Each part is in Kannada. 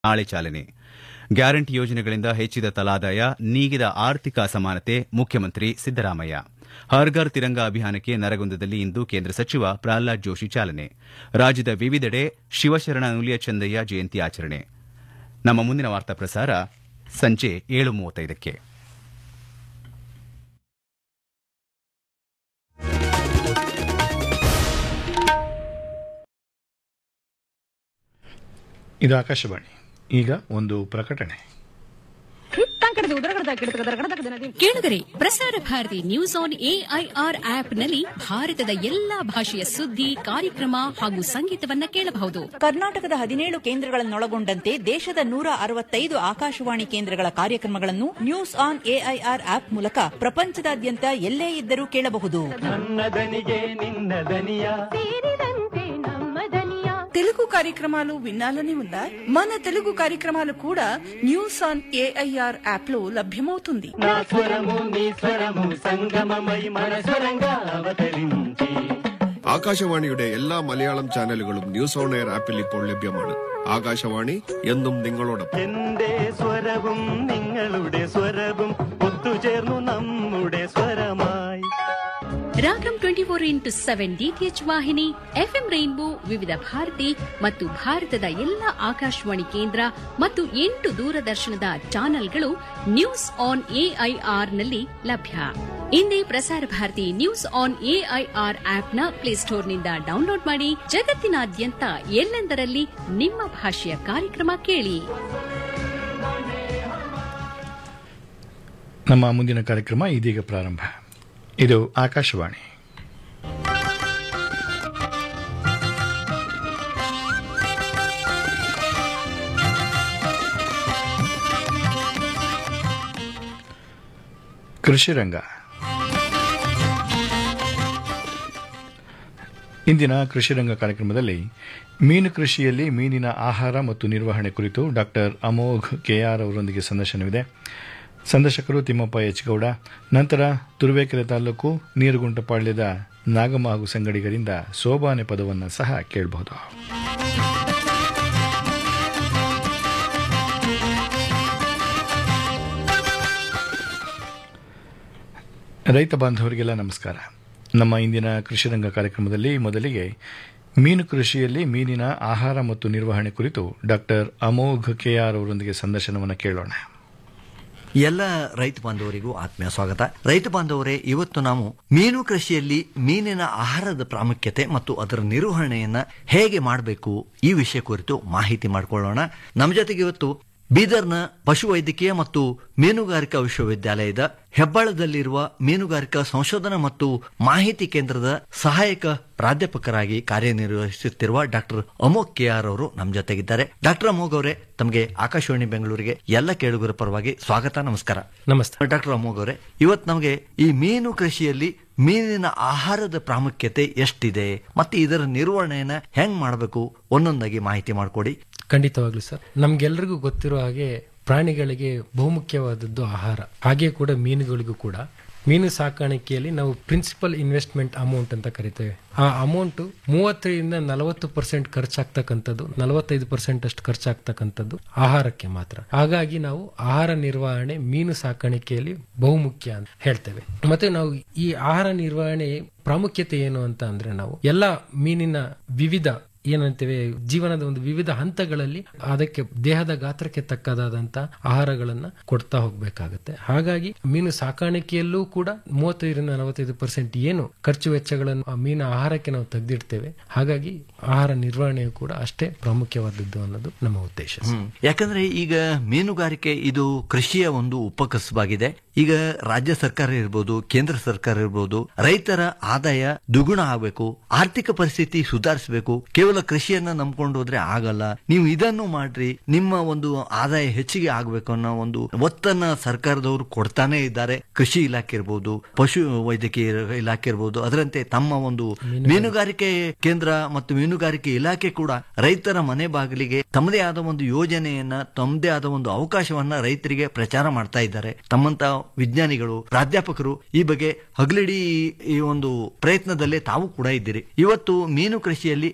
ನಾಳೆ ಚಾಲನೆ ಗ್ಯಾರಂಟಿ ಯೋಜನೆಗಳಿಂದ ಹೆಚ್ಚಿದ ತಲಾದಾಯ ನೀಗಿದ ಆರ್ಥಿಕ ಅಸಮಾನತೆ ಮುಖ್ಯಮಂತ್ರಿ ಸಿದ್ದರಾಮಯ್ಯ ಹರ್ಘರ್ ತಿರಂಗ ಅಭಿಯಾನಕ್ಕೆ ನರಗುಂದದಲ್ಲಿ ಇಂದು ಕೇಂದ್ರ ಸಚಿವ ಪ್ರಹ್ಲಾದ್ ಜೋಶಿ ಚಾಲನೆ ರಾಜ್ಯದ ವಿವಿಧೆಡೆ ಶಿವಶರಣ ನುಲಿಯ ಚಂದಯ್ಯ ಜಯಂತಿ ಆಚರಣೆ ನಮ್ಮ ಮುಂದಿನ ವಾರ್ತಾ ಪ್ರಸಾರ ಸಂಜೆ ಏಳು ಮೂವತ್ತೈದಕ್ಕೆ ಇದು ಆಕಾಶವಾಣಿ ಈಗ ಒಂದು ಪ್ರಕಟಣೆ ಕೇಳಿದರೆ ಪ್ರಸಾರ ಭಾರತಿ ನ್ಯೂಸ್ ಆನ್ ಎಐಆರ್ ಆಪ್ನಲ್ಲಿ ಭಾರತದ ಎಲ್ಲಾ ಭಾಷೆಯ ಸುದ್ದಿ ಕಾರ್ಯಕ್ರಮ ಹಾಗೂ ಸಂಗೀತವನ್ನ ಕೇಳಬಹುದು ಕರ್ನಾಟಕದ ಹದಿನೇಳು ಕೇಂದ್ರಗಳನ್ನೊಳಗೊಂಡಂತೆ ದೇಶದ ನೂರ ಅರವತ್ತೈದು ಆಕಾಶವಾಣಿ ಕೇಂದ್ರಗಳ ಕಾರ್ಯಕ್ರಮಗಳನ್ನು ನ್ಯೂಸ್ ಆನ್ ಎಐಆರ್ ಆಪ್ ಮೂಲಕ ಪ್ರಪಂಚದಾದ್ಯಂತ ಎಲ್ಲೇ ಇದ್ದರೂ ಕೇಳಬಹುದು ನನ್ನ దనిగే నిన్న దనియా తెలుగు కార్యక్రమాలు వినాలని ఉందా మన తెలుగు కార్యక్రమాలు కూడా న్యూస్ ఆన్ ఏఐఆర్ యాప్ లో లభ్యమవుతుంది నా స్వరము నీ స్వరము സംഗമമై మన സ്വരంగా അവതరించి ആകാശവാണിയുടെ എല്ലാ മലയാളം ചാനലുകളും ന്യൂസ് ഓൺ എയർ ആപ്പിൽ ഇപ്പോൾ ലഭ്യമാണ് ആകാശവാണി എന്നും നിങ്ങളോടൊപ്പം എന്റെ സ്വരവും നിങ്ങളുടെ സ്വരവും ഒത്തുചേർന്നു നമ്മുടെ സ്വരമായി Ragam twenty four into seven DTH ವಾಹಿನಿ ಎಫ್ಎಂ ರೈನ್ಬೋ ವಿವಿಧ ಭಾರತಿ ಮತ್ತು ಭಾರತದ ಎಲ್ಲ ಆಕಾಶವಾಣಿ ಕೇಂದ್ರ ಮತ್ತು ಎಂಟು ದೂರದರ್ಶನದ ಚಾನೆಲ್ಗಳು ನ್ಯೂಸ್ ಆನ್ ಎಐಆರ್ನಲ್ಲಿ ಲಭ್ಯ ಇಂದೇ Prasar Bharati news on AIR ಆಪ್ನ ಪ್ಲೇಸ್ಟೋರ್ನಿಂದ ಡೌನ್ಲೋಡ್ ಮಾಡಿ ಜಗತ್ತಿನಾದ್ಯಂತ ಎಲ್ಲೆಂದರಲ್ಲಿ ನಿಮ್ಮ ಭಾಷೆಯ ಕಾರ್ಯಕ್ರಮ ಕೇಳಿ ನಮ್ಮ ಮುಂದಿನ ಕಾರ್ಯಕ್ರಮ ಇದೀಗ ಪ್ರಾರಂಭ ಇದು ಆಕಾಶವಾಣಿ ಕೃಷಿ ರಂಗ ಇಂದಿನ ಕೃಷಿ ರಂಗ ಕಾರ್ಯಕ್ರಮದಲ್ಲಿ ಮೀನು ಕೃಷಿಯಲ್ಲಿ ಮೀನಿನ ಆಹಾರ ಮತ್ತು ನಿರ್ವಹಣೆ ಕುರಿತು ಡಾಕ್ಟರ್ ಅಮೋಘ್ ಕೆಆರ್ ಅವರೊಂದಿಗೆ ಸಂದರ್ಶನವಿದೆ ಸಂದರ್ಶಕರು ತಿಮ್ಮಪ್ಪ ಎಚ್ ಗೌಡ ನಂತರ ತುರುವೇಕೆರೆ ತಾಲೂಕು ನೀರುಗುಂಟಪಾಳ್ಯದ ನಾಗಮ್ಮ ಹಾಗೂ ಸಂಗಡಿಗರಿಂದ ಸೋಬಾನೆ ಪದವನ್ನು ಸಹ ಕೇಳಬಹುದು ರೈತ ಬಾಂಧವರಿಗೆಲ್ಲ ನಮಸ್ಕಾರ ನಮ್ಮ ಇಂದಿನ ಕೃಷಿ ರಂಗ ಕಾರ್ಯಕ್ರಮದಲ್ಲಿ ಮೊದಲಿಗೆ ಮೀನು ಕೃಷಿಯಲ್ಲಿ ಮೀನಿನ ಆಹಾರ ಮತ್ತು ನಿರ್ವಹಣೆ ಕುರಿತು ಡಾಕ್ಟರ್ ಅಮೋಘ್ ಕೆಆರ್ ಅವರೊಂದಿಗೆ ಸಂದರ್ಶನವನ್ನು ಕೇಳೋಣ ಎಲ್ಲ ರೈತ ಬಾಂಧವರಿಗೂ ಆತ್ಮೀಯ ಸ್ವಾಗತ ರೈತ ಬಾಂಧವರೇ ಇವತ್ತು ನಾವು ಮೀನು ಕೃಷಿಯಲ್ಲಿ ಮೀನಿನ ಆಹಾರದ ಪ್ರಾಮುಖ್ಯತೆ ಮತ್ತು ಅದರ ನಿರ್ವಹಣೆಯನ್ನ ಹೇಗೆ ಮಾಡಬೇಕು ಈ ವಿಷಯ ಕುರಿತು ಮಾಹಿತಿ ಮಾಡಿಕೊಳ್ಳೋಣ ನಮ್ಮ ಜೊತೆಗೆ ಇವತ್ತು ಬೀದರ್ನ ಪಶುವೈದ್ಯಕೀಯ ಮತ್ತು ಮೀನುಗಾರಿಕಾ ವಿಶ್ವವಿದ್ಯಾಲಯದ ಹೆಬ್ಬಾಳದಲ್ಲಿರುವ ಮೀನುಗಾರಿಕಾ ಸಂಶೋಧನಾ ಮತ್ತು ಮಾಹಿತಿ ಕೇಂದ್ರದ ಸಹಾಯಕ ಪ್ರಾಧ್ಯಾಪಕರಾಗಿ ಕಾರ್ಯನಿರ್ವಹಿಸುತ್ತಿರುವ ಡಾಕ್ಟರ್ ಅಮೋಘ್ ಕೆಆರ್ ಅವರು ನಮ್ಮ ಜೊತೆಗಿದ್ದಾರೆ ಡಾಕ್ಟರ್ ಅಮೋಘ್ ಅವರೇ ತಮಗೆ ಆಕಾಶವಾಣಿ ಬೆಂಗಳೂರಿಗೆ ಎಲ್ಲ ಕೇಳುಗರ ಪರವಾಗಿ ಸ್ವಾಗತ ನಮಸ್ಕಾರ ನಮಸ್ತೆ ಡಾಕ್ಟರ್ ಅಮೋಘ್ ಅವರೇ ಇವತ್ತು ನಮಗೆ ಈ ಮೀನು ಕೃಷಿಯಲ್ಲಿ ಮೀನಿನ ಆಹಾರದ ಪ್ರಾಮುಖ್ಯತೆ ಎಷ್ಟಿದೆ ಮತ್ತೆ ಇದರ ನಿರ್ವಹಣೆಯನ್ನ ಹೆಂಗ್ ಮಾಡಬೇಕು ಒಂದೊಂದಾಗಿ ಮಾಹಿತಿ ಮಾಡಿಕೊಡಿ ಖಂಡಿತವಾಗ್ಲೂ ಸರ್ ನಮ್ಗೆಲ್ರಿಗೂ ಗೊತ್ತಿರೋ ಹಾಗೆ ಪ್ರಾಣಿಗಳಿಗೆ ಬಹುಮುಖ್ಯವಾದದ್ದು ಆಹಾರ ಹಾಗೆ ಕೂಡ ಮೀನುಗಳಿಗೂ ಕೂಡ ಮೀನು ಸಾಕಾಣಿಕೆಯಲ್ಲಿ ನಾವು ಪ್ರಿನ್ಸಿಪಲ್ ಇನ್ವೆಸ್ಟ್ಮೆಂಟ್ ಅಮೌಂಟ್ ಅಂತ ಕರಿತೇವೆ ಆ ಅಮೌಂಟ್ ಮೂವತ್ತರಿಂದ ನಲವತ್ತು ಪರ್ಸೆಂಟ್ ಖರ್ಚಾಗ್ತಕ್ಕಂಥದ್ದು ನಲವತ್ತೈದು ಪರ್ಸೆಂಟ್ ಅಷ್ಟು ಖರ್ಚಾಗ್ತಕ್ಕಂಥದ್ದು ಆಹಾರಕ್ಕೆ ಮಾತ್ರ ಹಾಗಾಗಿ ನಾವು ಆಹಾರ ನಿರ್ವಹಣೆ ಮೀನು ಸಾಕಾಣಿಕೆಯಲ್ಲಿ ಬಹುಮುಖ್ಯ ಅಂತ ಹೇಳ್ತೇವೆ ಮತ್ತೆ ನಾವು ಈ ಆಹಾರ ನಿರ್ವಹಣೆ ಪ್ರಾಮುಖ್ಯತೆ ಏನು ಅಂತ ಅಂದ್ರೆ ನಾವು ಎಲ್ಲ ಮೀನಿನ ವಿವಿಧ ಏನಂತೇವೆ ಜೀವನದ ಒಂದು ವಿವಿಧ ಹಂತಗಳಲ್ಲಿ ಅದಕ್ಕೆ ದೇಹದ ಗಾತ್ರಕ್ಕೆ ತಕ್ಕದಾದಂತ ಆಹಾರಗಳನ್ನ ಕೊಡ್ತಾ ಹೋಗ್ಬೇಕಾಗತ್ತೆ ಹಾಗಾಗಿ ಮೀನು ಸಾಕಾಣಿಕೆಯಲ್ಲೂ ಕೂಡ ಮೂವತ್ತೈದರಿಂದ ನಲವತ್ತೈದು ಪರ್ಸೆಂಟ್ ಏನು ಖರ್ಚು ವೆಚ್ಚಗಳನ್ನು ಆ ಮೀನು ಆಹಾರಕ್ಕೆ ನಾವು ತೆಗೆದಿಡ್ತೇವೆ ಹಾಗಾಗಿ ಆಹಾರ ನಿರ್ವಹಣೆಯು ಕೂಡ ಅಷ್ಟೇ ಪ್ರಾಮುಖ್ಯವಾದದ್ದು ಅನ್ನೋದು ನಮ್ಮ ಉದ್ದೇಶ ಹ್ಮ್. ಯಾಕಂದ್ರೆ ಈಗ ಮೀನುಗಾರಿಕೆ ಇದು ಕೃಷಿಯ ಒಂದು ಉಪಕಸಬಾಗಿದೆ ಈಗ ರಾಜ್ಯ ಸರ್ಕಾರ ಇರ್ಬೋದು ಕೇಂದ್ರ ಸರ್ಕಾರ ಇರ್ಬೋದು ರೈತರ ಆದಾಯ ದುಗುಣ ಆಗಬೇಕು ಆರ್ಥಿಕ ಪರಿಸ್ಥಿತಿ ಸುಧಾರಿಸಬೇಕು ಕೇವಲ ಕೃಷಿಯನ್ನ ನಂಬ್ಕೊಂಡು ಹೋದ್ರೆ ಆಗಲ್ಲ ನೀವು ಇದನ್ನು ಮಾಡ್ರಿ ನಿಮ್ಮ ಒಂದು ಆದಾಯ ಹೆಚ್ಚಿಗೆ ಆಗಬೇಕು ಅನ್ನೋ ಒಂದು ಒತ್ತನ್ನ ಸರ್ಕಾರದವರು ಕೊಡ್ತಾನೆ ಇದ್ದಾರೆ ಕೃಷಿ ಇಲಾಖೆ ಇರ್ಬೋದು ಪಶು ವೈದ್ಯಕೀಯ ಇಲಾಖೆ ಇರ್ಬೋದು ಅದರಂತೆ ತಮ್ಮ ಒಂದು ಮೀನುಗಾರಿಕೆ ಕೇಂದ್ರ ಮತ್ತು ಮೀನುಗಾರಿಕೆ ಇಲಾಖೆ ಕೂಡ ರೈತರ ಮನೆ ಬಾಗಿಲಿಗೆ ತಮ್ಮದೇ ಆದ ಒಂದು ಯೋಜನೆಯನ್ನ ತಮ್ಮದೇ ಆದ ಒಂದು ಅವಕಾಶವನ್ನ ರೈತರಿಗೆ ಪ್ರಚಾರ ಮಾಡ್ತಾ ಇದ್ದಾರೆ ತಮ್ಮಂತ ವಿಜ್ಞಾನಿಗಳು ಪ್ರಾಧ್ಯಾಪಕರು ಈ ಬಗ್ಗೆ ಹಗಲಿಡೀ ಈ ಒಂದು ಪ್ರಯತ್ನದಲ್ಲೇ ತಾವು ಕೂಡ ಇದ್ದೀರಿ ಇವತ್ತು ಮೀನು ಕೃಷಿಯಲ್ಲಿ ನೈಸರ್ಗಿಕ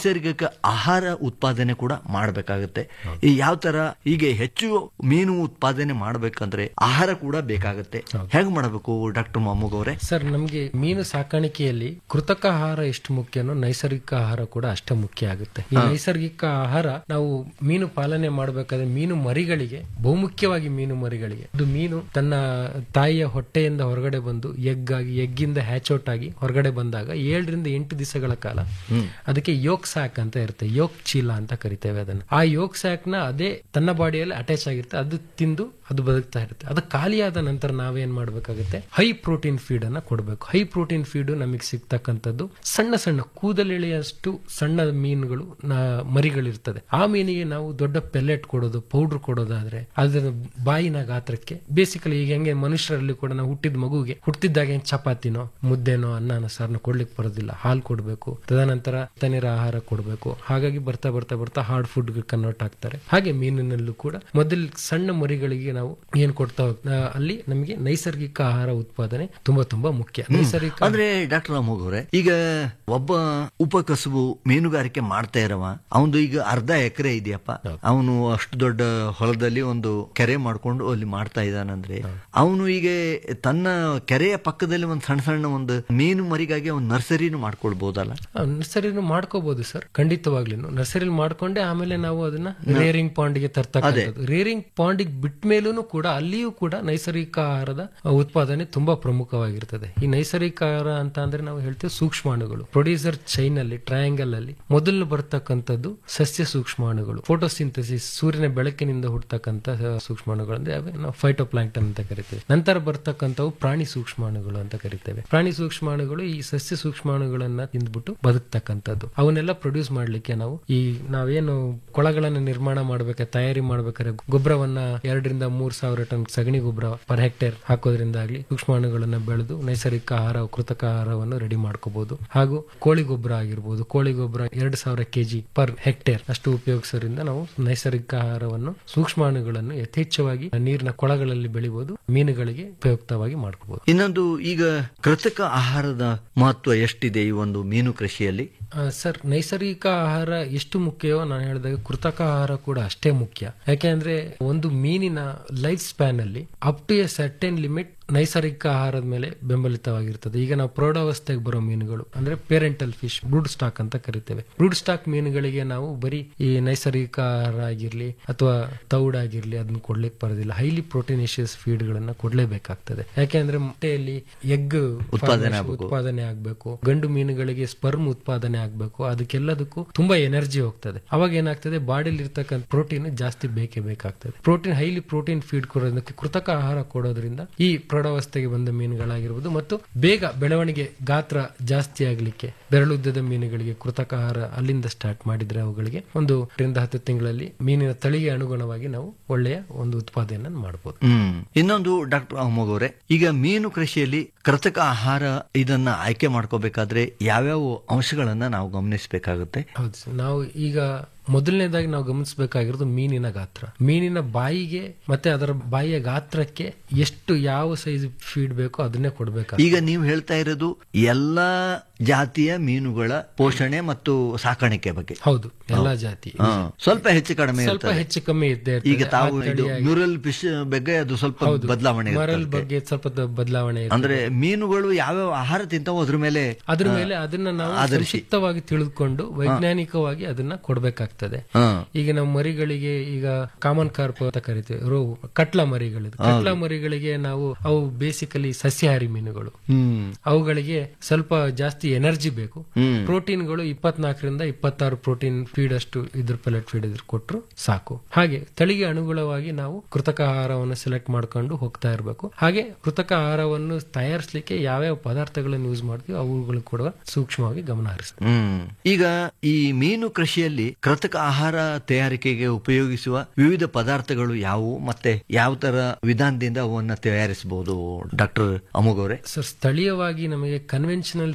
ನೈಸರ್ಗಿಕ ಆಹಾರ ಉತ್ಪಾದನೆ ಕೂಡ ಮಾಡಬೇಕಾಗುತ್ತೆ ಈ ಯಾವ ತರ ಈಗ ಹೆಚ್ಚು ಮೀನು ಉತ್ಪಾದನೆ ಮಾಡಬೇಕಂದ್ರೆ ಆಹಾರ ಕೂಡ ಬೇಕಾಗುತ್ತೆ ಹೇಗೆ ಮಾಡಬೇಕು ಡಾಕ್ಟರ್ ಮೊಹಮ್ಮದ್ ಅವರೇ ಸರ್ ನಮಗೆ ಮೀನು ಸಾಕಾಣಿಕೆಯಲ್ಲಿ ಕೃತಕ ಆಹಾರ ಎಷ್ಟು ಮುಖ್ಯನೋ ನೈಸರ್ಗಿಕ ಆಹಾರ ಕೂಡ ಅಷ್ಟೇ ಮುಖ್ಯ ಆಗುತ್ತೆ ಈ ನೈಸರ್ಗಿಕ ಆಹಾರ ನಾವು ಮೀನು ಪಾಲನೆ ಮಾಡಬೇಕಾದ್ರೆ ಮೀನು ಮರಿಗಳಿಗೆ ಬಹುಮುಖ್ಯವಾಗಿ ಮೀನು ಮರಿಗಳಿಗೆ ಇದು ಮೀನು ತನ್ನ ತಾಯಿಯ ಹೊಟ್ಟೆಯಿಂದ ಹೊರಗಡೆ ಬಂದು ಎಗ್ ಆಗಿ ಎಗ್ಗಿಂದ ಹ್ಯಾಚೌಟ್ ಆಗಿ ಹೊರಗಡೆ ಬಂದಾಗ ಏಳರಿಂದ ಎಂಟು ದಿವಸಗಳ ಕಾಲ ಅದಕ್ಕೆ ಯೋಕ್ ಸ್ಯಾಕ್ ಅಂತ ಇರುತ್ತೆ ಯೋಕ್ ಚೀಲ ಅಂತ ಕರಿತೇವೆ ಅದನ್ನ ಆ ಯೋಕ್ ಸ್ಯಾಕ್ ನ ಅದೇ ತನ್ನ ಬಾಡಿಯಲ್ಲಿ ಅಟ್ಯಾಚ್ ಆಗಿರುತ್ತೆ ಅದು ತಿಂದು ಅದು ಬದುಕ್ತಾ ಇರುತ್ತೆ ಅದು ಖಾಲಿಯಾದ ನಂತರ ನಾವೇನ್ ಮಾಡ್ಬೇಕಾಗುತ್ತೆ ಹೈ ಪ್ರೋಟೀನ್ ಫೀಡ್ ಅನ್ನ ಕೊಡಬೇಕು ಹೈ ಪ್ರೋಟೀನ್ ಫೀಡ್ ನಮಗೆ ಸಿಗ್ತಕ್ಕಂಥದ್ದು ಸಣ್ಣ ಸಣ್ಣ ಕೂದಲೆಳೆಯಷ್ಟು ಸಣ್ಣ ಮೀನುಗಳು ನ- ಮರಿಗಳಿರ್ತದೆ ಆ ಮೀನಿಗೆ ನಾವು ದೊಡ್ಡ ಪೆಲೆಟ್ ಕೊಡೋದು ಪೌಡರ್ ಕೊಡೋದಾದ್ರೆ ಅದರ ಬಾಯಿನ ಗಾತ್ರಕ್ಕೆ ಬೇಸಿಕಲಿ ಈಗ ಹೆಂಗೆ ಮನುಷ್ಯರಲ್ಲಿ ಕೂಡ ನಾವು ಹುಟ್ಟಿದ ಮಗುಗೆ ಹುಟ್ಟಿದ್ದಾಗ ಏನ್ ಚಪಾತಿನೋ ಮುದ್ದೆನೋ ಅನ್ನನ ಸಾರ್ನ ಕೊಡ್ಲಿಕ್ಕೆ ಬರೋದಿಲ್ಲ ಹಾಲು ಕೊಡಬೇಕು ತದನಂತರ ತಣ್ಣೀರ ಆಹಾರ ಕೊಡಬೇಕು ಹಾಗಾಗಿ ಬರ್ತಾ ಬರ್ತಾ ಬರ್ತಾ ಹಾರ್ಡ್ ಫುಡ್ ಕನ್ವರ್ಟ್ ಆಗ್ತಾರೆ ಹಾಗೆ ಮೀನಿನಲ್ಲೂ ಕೂಡ ಮೊದಲು ಸಣ್ಣ ಮರಿಗಳಿಗೆ ನಾವು ಏನ್ ಕೊಡ್ತಾ ಹೋಗ್- ಆ, ಅಲ್ಲಿ ನಮಗೆ ನೈಸರ್ಗಿಕ ಆಹಾರ ಉತ್ಪಾದನೆ ತುಂಬಾ ತುಂಬಾ ಮುಖ್ಯ ನೈಸರ್ಗಿಕ ಅಂದ್ರೆ ಡಾಕ್ಟರ್ ರಾಮೋಗ್ ಅವರೇ ಈಗ ಒಬ್ಬ ಉಪಕಸುಬು ಮೀನುಗಾರಿಕೆ ಮಾಡ್ತಾ ಇರವ ಅವನು ಈಗ ಅರ್ಧ ಎಕರೆ ಇದೆಯಪ್ಪ ಅವನು ಅಷ್ಟು ದೊಡ್ಡ ಹೊಲದಲ್ಲಿ ಒಂದು ಕೆರೆ ಮಾಡ್ಕೊಂಡು ಅಲ್ಲಿ ಮಾಡ್ತಾ ಇದ್ದಾನಂದ್ರೆ ಅವನು ಈಗ ತನ್ನ ಕೆರೆಯ ಪಕ್ಕದಲ್ಲಿ ಒಂದು ಸಣ್ಣ ಸಣ್ಣ ಒಂದು ಮೀನು ಮರಿಗಾಗಿ ಒಂದು ನರ್ಸರಿನೂ ಮಾಡ್ಕೊಳ್ಬಹುದಲ್ಲ ನರ್ಸರಿನು ಮಾಡ್ಕೋಬಹುದು ಸರ್ ಖಂಡಿತವಾಗ್ಲೂ ನರ್ಸರಿಲಿ ಮಾಡ್ಕೊಂಡೆ ಆಮೇಲೆ ನಾವು ಅದನ್ನ ರೇರಿಂಗ್ ಪಾಂಡ್ಗೆ ತರ್ತಕ್ಕಂಥದ್ದು ರೇರಿಂಗ್ ಪಾಂಡಿಗೆ ಬಿಟ್ಟ ಮೇಲೂ ಕೂಡ ಅಲ್ಲಿಯೂ ಕೂಡ ನೈಸರ್ಗಿಕ ಆಹಾರದ ಉತ್ಪಾದನೆ ತುಂಬಾ ಪ್ರಮುಖವಾಗಿರ್ತದೆ ಈ ನೈಸರ್ಗಿಕ ಆಹಾರ ಅಂತ ಅಂದ್ರೆ ನಾವು ಹೇಳ್ತೇವೆ ಸೂಕ್ಷ್ಮಾಣುಗಳು ಪ್ರೊಡ್ಯೂಸರ್ ಚೈನ್ ಅಲ್ಲಿ ಟ್ರಯಾಂಗಲ್ ಅಲ್ಲಿ ಮೊದಲು ಬರ್ತಕ್ಕಂಥದ್ದು ಸಸ್ಯ ಸೂಕ್ಷ್ಮಾಣುಗಳು ಫೋಟೋಸಿಂಥಸಿಸ್ ಸೂರ್ಯನ ಬೆಳಕಿನಿಂದ ಹುಟ್ಟತಕ್ಕಂಥ ಸೂಕ್ಷ್ಮಾಣುಗಳು ಅಂದ್ರೆ ಅವೇ ನಾವು ಫೈಟೋಪ್ಲಾಂಕ್ಟನ್ ಅಂತ ಕರಿತೇವೆ ನಂತರ ಬರ್ತಕ್ಕಂಥವು ಪ್ರಾಣಿ ಸೂಕ್ಷ್ಮಾಣುಗಳು ಅಂತ ಕರಿತೇವೆ ಪ್ರಾಣಿ ಸೂಕ್ಷ್ಮಾಣುಗಳು ಈ ಸಸ್ಯ ಸೂಕ್ಷ್ಮಾಣುಗಳನ್ನ ತಿಂದ್ಬಿಟ್ಟು ಬದುಕ್ತಕ್ಕಂಥದ್ದು ಅವನ್ನೆಲ್ಲ ಪ್ರೊಡ್ಯೂಸ್ ಮಾಡ್ಲಿಕ್ಕೆ ನಾವು ಈ ನಾವೇನು ಕೊಳಗಳನ್ನ ನಿರ್ಮಾಣ ಮಾಡ್ಬೇಕಾದ್ರೆ ತಯಾರಿ ಮಾಡ್ಬೇಕಾದ್ರೆ ಗೊಬ್ಬರವನ್ನ ಎರಡರಿಂದ ಮೂರ್ ಸಾವಿರ ಟನ್ ಸಗಣಿ ಗೊಬ್ಬರ ಪರ್ ಹೆಕ್ಟೇರ್ ಹಾಕೋದ್ರಿಂದ ಆಗ್ಲಿ ಸೂಕ್ಷ್ಮಾಣುಗಳನ್ನ ಬೆಳೆದು ನೈಸರ್ಗಿಕ ಆಹಾರ ಕೃತಕ ಆಹಾರವನ್ನು ರೆಡಿ ಮಾಡ್ಕೋಬಹುದು ಹಾಗೂ ಕೋಳಿ ಗೊಬ್ಬರ ಆಗಿರ್ಬೋದು ಕೋಳಿ ಗೊಬ್ಬರ ಎರಡು ಸಾವಿರ ಕೆಜಿ ಪರ್ ಹೆಕ್ಟೇರ್ ಅಷ್ಟು ಉಪಯೋಗಿಸೋದ್ರಿಂದ ನಾವು ನೈಸರ್ಗಿಕ ಆಹಾರವನ್ನು ಸೂಕ್ಷ್ಮಾಣುಗಳನ್ನು ಯಥೇಚ್ಛವಾಗಿ ನೀರಿನ ಕೊಳಗಳಲ್ಲಿ ಬೆಳಿಬಹುದು ಮೀನುಗಳಿಗೆ ಉಪಯುಕ್ತವಾಗಿ ಮಾಡ್ಕೋಬಹುದು ಇನ್ನೊಂದು ಈಗ ಕೃತಕ ಆಹಾರದ ಮಹತ್ವ ಎಷ್ಟಿದೆ ಈ ಒಂದು ಮೀನು ಕೃಷಿಯಲ್ಲಿ ಆ, ಸರ್ ನೈಸರ್ಗಿಕ ಆಹಾರ ಎಷ್ಟು ಮುಖ್ಯವೋ ನಾನು ಹೇಳಿದಾಗ ಕೃತಕ ಆಹಾರ ಕೂಡ ಅಷ್ಟೇ ಮುಖ್ಯ ಯಾಕೆಂದ್ರೆ ಒಂದು ಮೀನಿನ ಲೈಫ್ ಸ್ಪ್ಯಾನ್ ಅಲ್ಲಿ up to a certain limit ನೈಸರ್ಗಿಕ ಆಹಾರದ ಮೇಲೆ ಬೆಂಬಲಿತವಾಗಿರ್ತದೆ ಈಗ ನಾವು ಪ್ರೌಢಾವಸ್ಥೆಗೆ ಬರೋ ಮೀನುಗಳು ಅಂದ್ರೆ ಪೇರೆಂಟಲ್ ಫಿಶ್ ಬ್ರೂಡ್ ಸ್ಟಾಕ್ ಅಂತ ಕರಿತೇವೆ ಬ್ರೂಡ್ ಸ್ಟಾಕ್ ಮೀನುಗಳಿಗೆ ನಾವು ಬರೀ ಈ ನೈಸರ್ಗಿಕ ಆಹಾರ ಆಗಿರ್ಲಿ ಅಥವಾ ತೌಡಾಗಿರ್ಲಿ ಅದನ್ನ ಕೊಡ್ಲಿಕ್ಕೆ ಬರೋದಿಲ್ಲ ಹೈಲಿ ಪ್ರೋಟೀನೇಷಿಯಸ್ ಫೀಡ್ ಗಳನ್ನ ಕೊಡ್ಲೇಬೇಕಾಗ್ತದೆ ಯಾಕೆಂದ್ರೆ ಮೊಟ್ಟೆಯಲ್ಲಿ ಎಗ್ ಉತ್ಪಾದನೆ ಆಗ್ಬೇಕು. ಉತ್ಪಾದನೆ ಆಗ್ಬೇಕು ಗಂಡು ಮೀನುಗಳಿಗೆ ಸ್ಪರ್ಮ್ ಉತ್ಪಾದನೆ ಆಗ್ಬೇಕು ಅದಕ್ಕೆಲ್ಲದಕ್ಕೂ ತುಂಬಾ ಎನರ್ಜಿ ಹೋಗ್ತದೆ ಅವಾಗ ಏನಾಗ್ತದೆ ಬಾಡಿಲಿ ಇರ್ತಕ್ಕಂಥ ಪ್ರೋಟೀನ್ ಜಾಸ್ತಿ ಬೇಕೇ ಬೇಕಾಗ್ತದೆ ಪ್ರೋಟೀನ್ ಹೈಲಿ ಪ್ರೋಟೀನ್ ಫೀಡ್ ಕೊಡೋದಕ್ಕೆ ಕೃತಕ ಆಹಾರ ಕೊಡೋದ್ರಿಂದ ಈ ಪ್ರೌಢಾವಸ್ಥೆಗೆ ಬಂದ ಮೀನುಗಳಾಗಿರ್ಬೋದು ಮತ್ತು ಬೇಗ ಬೆಳವಣಿಗೆ ಗಾತ್ರ ಜಾಸ್ತಿ ಆಗ್ಲಿಕ್ಕೆ ಬೆರಳುದ್ದದ ಮೀನುಗಳಿಗೆ ಕೃತಕ ಆಹಾರ ಅಲ್ಲಿಂದ ಸ್ಟಾರ್ಟ್ ಮಾಡಿದ್ರೆ ಅವುಗಳಿಗೆ ಒಂದು ರಿಂದ ಹತ್ತು ತಿಂಗಳಲ್ಲಿ ಮೀನಿನ ತಳಿಗೆ ಅನುಗುಣವಾಗಿ ನಾವು ಒಳ್ಳೆಯ ಒಂದು ಉತ್ಪಾದನೆಯನ್ನು ಮಾಡಬಹುದು ಹ್ಮ್ ಇನ್ನೊಂದು ಡಾಕ್ಟರ್ ಅಹಮದ್ ಅವರೇ ಈಗ ಮೀನು ಕೃಷಿಯಲ್ಲಿ ಕೃತಕ ಆಹಾರ ಇದನ್ನ ಆಯ್ಕೆ ಮಾಡ್ಕೋಬೇಕಾದ್ರೆ ಯಾವ್ಯಾವ ಅಂಶಗಳನ್ನ ನಾವು ಗಮನಿಸಬೇಕಾಗುತ್ತೆ ಹೌದು ಸರ್. ನಾವು ಈಗ ಮೊದಲನೇದಾಗಿ ನಾವು ಗಮನಿಸಬೇಕಾಗಿರೋದು ಮೀನಿನ ಗಾತ್ರ ಮೀನಿನ ಬಾಯಿಗೆ ಮತ್ತೆ ಅದರ ಬಾಯಿಯ ಗಾತ್ರಕ್ಕೆ ಎಷ್ಟು ಯಾವ ಸೈಜ್ ಫೀಡ್ ಬೇಕೋ ಅದನ್ನೇ ಕೊಡ್ಬೇಕು ಈಗ ನೀವು ಹೇಳ್ತಾ ಇರೋದು ಎಲ್ಲಾ ಜಾತಿಯ ಮೀನುಗಳ ಪೋಷಣೆ ಮತ್ತು ಸಾಕಾಣಿಕೆ ಬಗ್ಗೆ ಹೌದು ಎಲ್ಲಾ ಜಾತಿ ಹಾ, ಸ್ವಲ್ಪ ಹೆಚ್ಚು ಕಡಿಮೆ ಸ್ವಲ್ಪ ಇರ್ತದೆ. ಹೆಚ್ಚು ಕಮ್ಮಿ ಇದ್ದೇ ಇರ್ತದೆ. ಈಗ ತಾವು ಆ ಇದು ತಳಿಯಾಗಿ- ಮ್ಯೂರಲ್ ಫಿಶ್ ಬಗ್ಗೆ ಅದು ಸ್ವಲ್ಪ ಹೌದು. ಬದಲಾವಣೆ ಮರಲ್ ಇರ್ತದೆ. ಬಗ್ಗೆ ಸ್ವಲ್ಪ ದ- ಬದಲಾವಣೆ ಇರ್ತದೆ. ಅಂದ್ರೆ ಮೀನುಗಳು ಯಾವ್ಯಾವ ಆಹಾರ ತಿಂತಾವೋ ಅದ್ರ ಮೇಲೆ ಅದ್ರ ಆ, ಮೇಲೆ ಅದನ್ನ ನಾವು ಆಧರಿಸಿ. ಸಂಕ್ಷಿಪ್ತವಾಗಿ ತಿಳಿದುಕೊಂಡು ವೈಜ್ಞಾನಿಕವಾಗಿ ಅದನ್ನ ಕೊಡ್ಬೇಕಾಗ್ತದೆ ಹಾ. ಈಗ ನಮ್ಮ ಮರಿಗಳಿಗೆ ಈಗ ಕಾಮನ್ ಕಾರ್ಪ್ ಅಂತ ಕರಿತೀವಿ ರೋವು ಕಟ್ಲ ಮರಿಗಳಿದೆ ಕಟ್ಲ ಮರಿಗಳಿಗೆ ನಾವು ಅವು ಬೇಸಿಕಲಿ ಸಸ್ಯಾಹಾರಿ ಮೀನುಗಳು ಹ್ಮ್ ಅವುಗಳಿಗೆ ಸ್ವಲ್ಪ ಜಾಸ್ತಿ ಎನರ್ಜಿ ಬೇಕು ಹ್ಮ್. ಪ್ರೋಟೀನ್ಗಳು ಇಪ್ಪತ್ನಾಲ್ಕರಿಂದ ಇಪ್ಪತ್ತಾರು ಪ್ರೋಟೀನ್ ಫೀಡ್ ಅಷ್ಟು ಇದ್ರ ಪೆಲೆಟ್ ಫೀಡ್ ಇದ್ರ ಕೊಟ್ರು ಸಾಕು ಹಾಗೆ ತಳಿಗೆ ಅನುಗುಣವಾಗಿ ನಾವು ಕೃತಕ ಆಹಾರವನ್ನು ಸೆಲೆಕ್ಟ್ ಮಾಡ್ಕೊಂಡು ಹೋಗ್ತಾ ಇರಬೇಕು ಹಾಗೆ ಕೃತಕ ಆಹಾರವನ್ನು ತಯಾರಿಸಲಿಕ್ಕೆ ಯಾವ್ಯಾವ ಪದಾರ್ಥಗಳನ್ನು ಯೂಸ್ ಮಾಡ್ತೀವಿ ಅವುಗಳು ಕೂಡ ಸೂಕ್ಷ್ಮವಾಗಿ ಗಮನ ಹರಿಸ್ತೀವಿ ಹ್ಮ್ ಈಗ ಈ ಮೀನು ಕೃಷಿಯಲ್ಲಿ ಕೃತಕ ಆಹಾರ ತಯಾರಿಕೆಗೆ ಉಪಯೋಗಿಸುವ ವಿವಿಧ ಪದಾರ್ಥಗಳು ಯಾವುವು ಮತ್ತೆ ಯಾವ ತರ ವಿಧಾನದಿಂದ ಅವನ್ನ ತಯಾರಿಸಬಹುದು ಡಾಕ್ಟರ್ ಅಮೋಘ್ ಅವರೇ ಸರ್ ಸ್ಥಳೀಯವಾಗಿ ನಮಗೆ ಕನ್ವೆನ್ಷನಲ್ ಫೀಡ್ ಸ್ಟಾಕ್